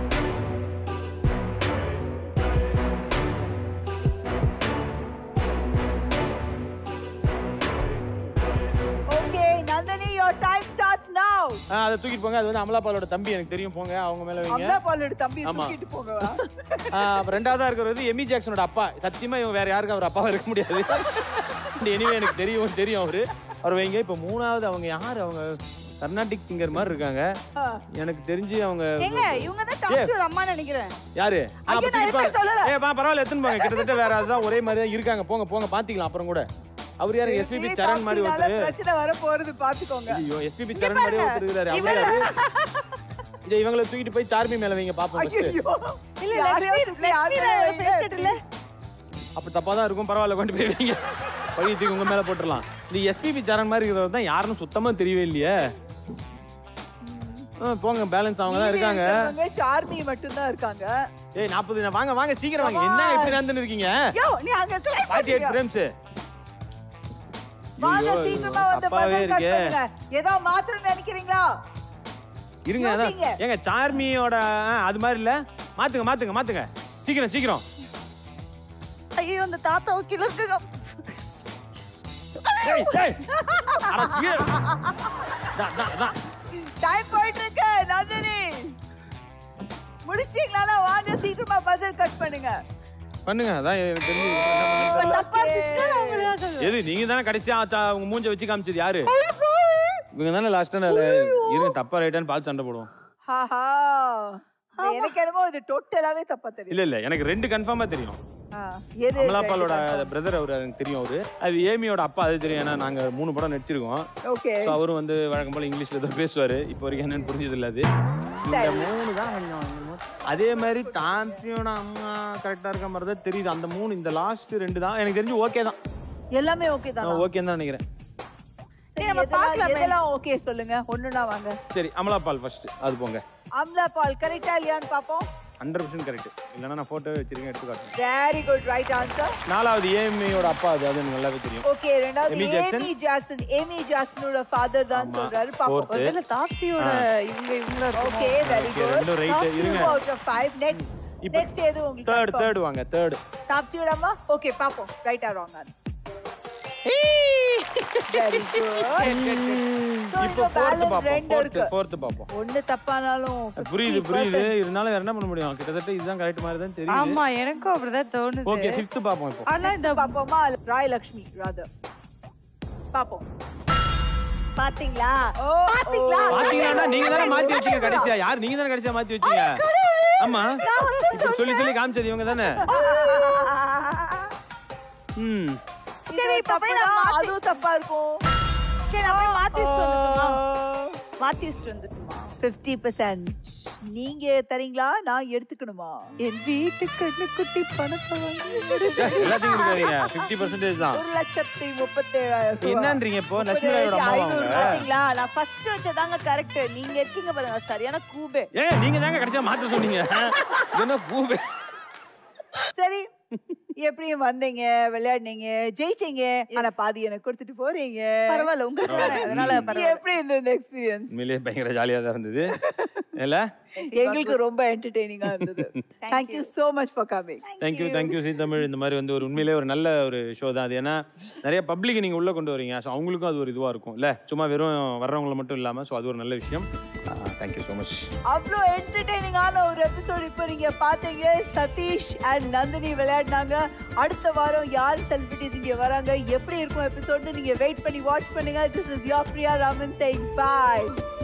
okay Nandini your time starts now ஆ, அதை தூக்கிட்டு போங்க அது வந்து அமலாபாலோட தம்பி எனக்கு தெரியும் போங்க அவங்க மேல வைங்க அம்மா பாலோட தம்பி ஆமா. தூக்கிட்டு போங்க ஆ, அப்புறம் ரெண்டாவதா இருக்கிறது எமி ஜாக்சனோட அப்பா சத்தியமா இவன் வேற யாருக்கும் அவர் அப்பாவா இருக்க முடியாது எனிவே எனக்கு தெரியும் தெரியும் அவரு அவர் வைங்க இப்போ மூணாவது அவங்க யாரு அவங்க கர்நாடிக் சிங்கர் மாதிரி இருக்காங்க எனக்கு தெரிஞ்சு அவங்க ஏங்க இவங்க தான் டாக்டர் அம்மா நினைக்கிறேன் யாரு ஆ, அப்ப ஐயோ, நான் தூக்கிட்டு எப்ப போங்க. சொல்லல. ஏய், பா, பரவாயில்ல எடுத்துன்னு போங்க கிட்டத்தட்ட வேற அதுதான் ஒரே மாதிரி தான் இருக்காங்க போங்க போங்க பாத்துக்கலாம் அப்புறம் கூட அவர் யாரு எஸ்பிபி சரண் மாதிரி இதனால ஒருத்தர் பிரச்சனை வர போறது பாத்துக்கோங்க ஐயோ எஸ்பிபி சரண் மாதிரி ஒருத்தர் இருக்காரு அவர் யாரு இதை இவங்கள தூக்கிட்டு போய் சார்மி மேல வைங்க பாப்போம் first. இல்ல யாரையோ லட்சுமி இப்படி ஆடுறாங்க. லட்சுமி ஃபேஸ் கட் இல்ல அப்ப தப்பா தான் இருக்கும் பரவாயில்ல கொண்டு போய் வைங்க பழி தூக்கி உங்க மேல போட்டுடலாம் இந்த எஸ்பிபி சரண் மாதிரி இருக்கிறவர் தான் யாருன்னு சுத்தமா தெரியவே இல்லையே ஆ, போங்க பேலன்ஸ் அவங்க தான் இருக்காங்க சார்மி மட்டும் தான் இருக்காங்க ஏய் நாற்பது வாங்க வாங்க சீக்கிரம் வாங்க என்ன எப்படி நடந்துன்னு இருக்கீங்க யோ நீ அங்க select ஃபார்ட்டி எயிட் பண்ணியா? ஃப்ரேம்ஸ் வாங்க சீக்கிரமா வந்து தப்பாவே பதில் கட் இருக்கே. பண்ணுங்க ஏதோ மாத்திரம் நினைக்கிறீங்களா இருங்க அதான். யோசிங்க. ஏங்க சார்மியோட ஆ, அது மாதிரி இல்ல மாத்துங்க மாத்துங்க மாத்துங்க சீக்கிரம் சீக்கிரம் ஐயோ அந்த தாத்தா கீழ இருக்குங்க ஏய், ஏய். அட, கீழே. தா, தா, தா. டைம் போயிட்டு இருக்கு நந்தினி முடிச்சிட்டீங்களா வாங்க சீக்கிரமா பதில் கட் பண்ணுங்க பண்ணுங்க அதான் எனக்கு தெரிஞ்சு என்ன பண்ணுன்னு தெரியல. தப்பா சிஸ்டர் அவங்க எது நீங்க தானே கடைசியா சா- உங்க மூஞ்ச வச்சு காமிச்சது யாரு இவங்க தானே லாஸ்டா இருங்க தப்பா ரைட்டான்னு பார்த்து சண்டை போடுவோம் ஹாஹா எனக்கு என்னமோ இது டோட்டலாவே தப்பா தெரியும் இல்ல இல்ல எனக்கு ரெண்டு கன்ஃபார்மா தெரியும் ஆ, எது அமலாபாலோட பிரதர் அவர் எனக்கு தெரியும் அவரு அது ஏமியோட அப்பா அது தெரியும் ஏன்னா நாங்க மூணு படம் நடிச்சிருக்கோம் ஓகே ஸோ அவரும் வந்து வழக்கம் போல இங்கிலீஷ்ல ஏதோ பேசுவாரு இப்போ வரைக்கும் என்னன்னு புரிஞ்சது இல்ல அது இந்த மூணு தான் கொஞ்சம் என்னமோ- அதே மாதிரி தாம்பியோட அம்மா கரெக்டா இருக்க மாதிரி தான் தெரியுது அந்த மூணு இந்த லாஸ்ட் ரெண்டு தான் எனக்கு தெரிஞ்சு ஓகே தான் எல்லாமே ஓகே தான் ஓகே தான் நினைக்கிறேன் சரி நம்ம பார்க்கலாம் இதெல்லாம் ஓகே சொல்லுங்க ஒண்ணுனா வாங்க சரி அமலாபால் ஃபர்ஸ்ட் அது போங்க அம்லா பால் கரெக்டா இல்லையான்னு பாப்போம் ஹண்ட்ரட் பர்சன்ட் கரெக்ட் இல்லைன்னா நான் போட்டோ வச்சிருக்கேன் எடுத்து காட்டுறேன் வெரி குட் ரைட் ஆன்சர் நாலாவது ஏமியோட அப்பா அது அது எனக்கு நல்லாவே தெரியும் ஓகே ரெண்டாவது Amy Jackson. Amy Jackson Amy ஜாக்சனோட ஃபாதர் தான் ஆமா. சொல்றாரு Fourth. பாப்போம் ஒருவேளை தாப்சியோட இவங்க இவங்கள ஓகே வெரி Okay, குட் ரெண்டும் right. இருங்க. அவுட் ஆஃப் 5 நெக்ஸ்ட் இப்ப நெக்ஸ்ட் எது உங்களுக்கு தேர்ட் தேர்ட் வாங்க தேர்ட் தாப்சியோட அம்மா ஓகே பாப்போம் right or wrong very good so இப்போ இப்போ ஃபோர்த் பேலன்ஸ் பாப்போம் ரெண்டு ஃபோர்த் இருக்கு ஃபோர்த் பாப்போம் ஒண்ணு தப்பானாலும் அது புரியுது 50%. புரியுது இருந்தாலும் வேற என்ன பண்ண முடியும் கிட்டத்தட்ட இதுதான் கரெக்ட் மாதிரி தான் தெரியுது ஆமா எனக்கும் அப்படிதான் தோணுது ஓகே ஃபிஃப்த் பாப்போம் இப்போ ஆனா இந்த பாப்போமா ராய் லக்ஷ்மி ராதர் பாப்போம் பாத்தீங்களா பாத்தீங்களா பாத்தீங்கன்னா நீங்க தானே மாத்தி வச்சீங்க கடைசியா யார் நீங்க தானே கடைசியா மாத்தி வச்சீங்க ஆமா இப்ப சொல்லி சொல்லி காமிச்சது இவங்க தானே ம் சரி தப்புனா அதுவும் தப்பா இருக்கும் சரி நான் போய் மாத்தி வச்சுட்டு வந்துட்டுமா மாத்தி வச்சுட்டு வந்துட்டுமா ஃபிஃப்டி பர்சன்ட் நீங்க தரீங்களா நான் எடுத்துக்கணுமா என் வீட்டு கண்ணு குட்டி பணத்தை வாங்கி எல்லாத்தையும் கொடுக்காதீங்க ஃபிஃப்டி பர்சன்டேஜ் தான் ஒரு லட்சத்தி முப்பத்தேழாயிரம் ரூபாய். என்னன்றீங்க இப்போ லட்சுமி ராயோட அம்மாவா ஐநூறு அவங்க பாத்தீங்களா நான் ஃபர்ஸ்ட் வச்சதாங்க கரெக்ட் நீங்க இருக்கீங்க பாருங்க சரியான கூபே ஏ நீங்க தாங்க கடைசியா மாத்த சொன்னீங்க இது என்ன பூவே சரி எப்படியும் வந்தீங்க விளையாடுனீங்க ஜெயிச்சீங்க ஆனா பாதி எனக்கு கொடுத்துட்டு போறீங்க பரவாயில்ல உங்களுக்கு தானே, அதனால எப்படி இருந்தது எக்ஸ்பீரியன்ஸ் உண்மையிலேயே பயங்கர ஜாலியா தான் இருந்தது இல்ல எங்களுக்கு ரொம்ப என்டர்டெய்னிங்கா இருந்தது thank you so much for coming thank you thank you Zee Tamil இந்த மாதிரி வந்து ஒரு உண்மையிலே ஒரு நல்ல ஒரு ஷோ தான் அது ஏன்னா நிறைய பப்ளிக் நீங்கள் உள்ளே கொண்டு வரீங்க ஸோ அவங்களுக்கும் அது ஒரு இதுவாக இருக்கும் இல்லை சும்மா வெறும் வர்றவங்கள மட்டும் இல்லாமல் ஸோ அது ஒரு நல்ல விஷயம் தேங்க்யூ ஸோ மச் அவ்வளோ என்டர்டெய்னிங்கான ஒரு எபிசோட் இப்போ நீங்க பாத்தீங்க சதீஷ் அண்ட் நந்தினி விளையாடினாங்க அடுத்த வாரம் யார் செலிபிரிட்டிஸ் இங்க வராங்க எப்படி இருக்கும் எபிசோட்னு நீங்க வெயிட் பண்ணி வாட்ச் பண்ணுங்க this is your Priya Raman saying bye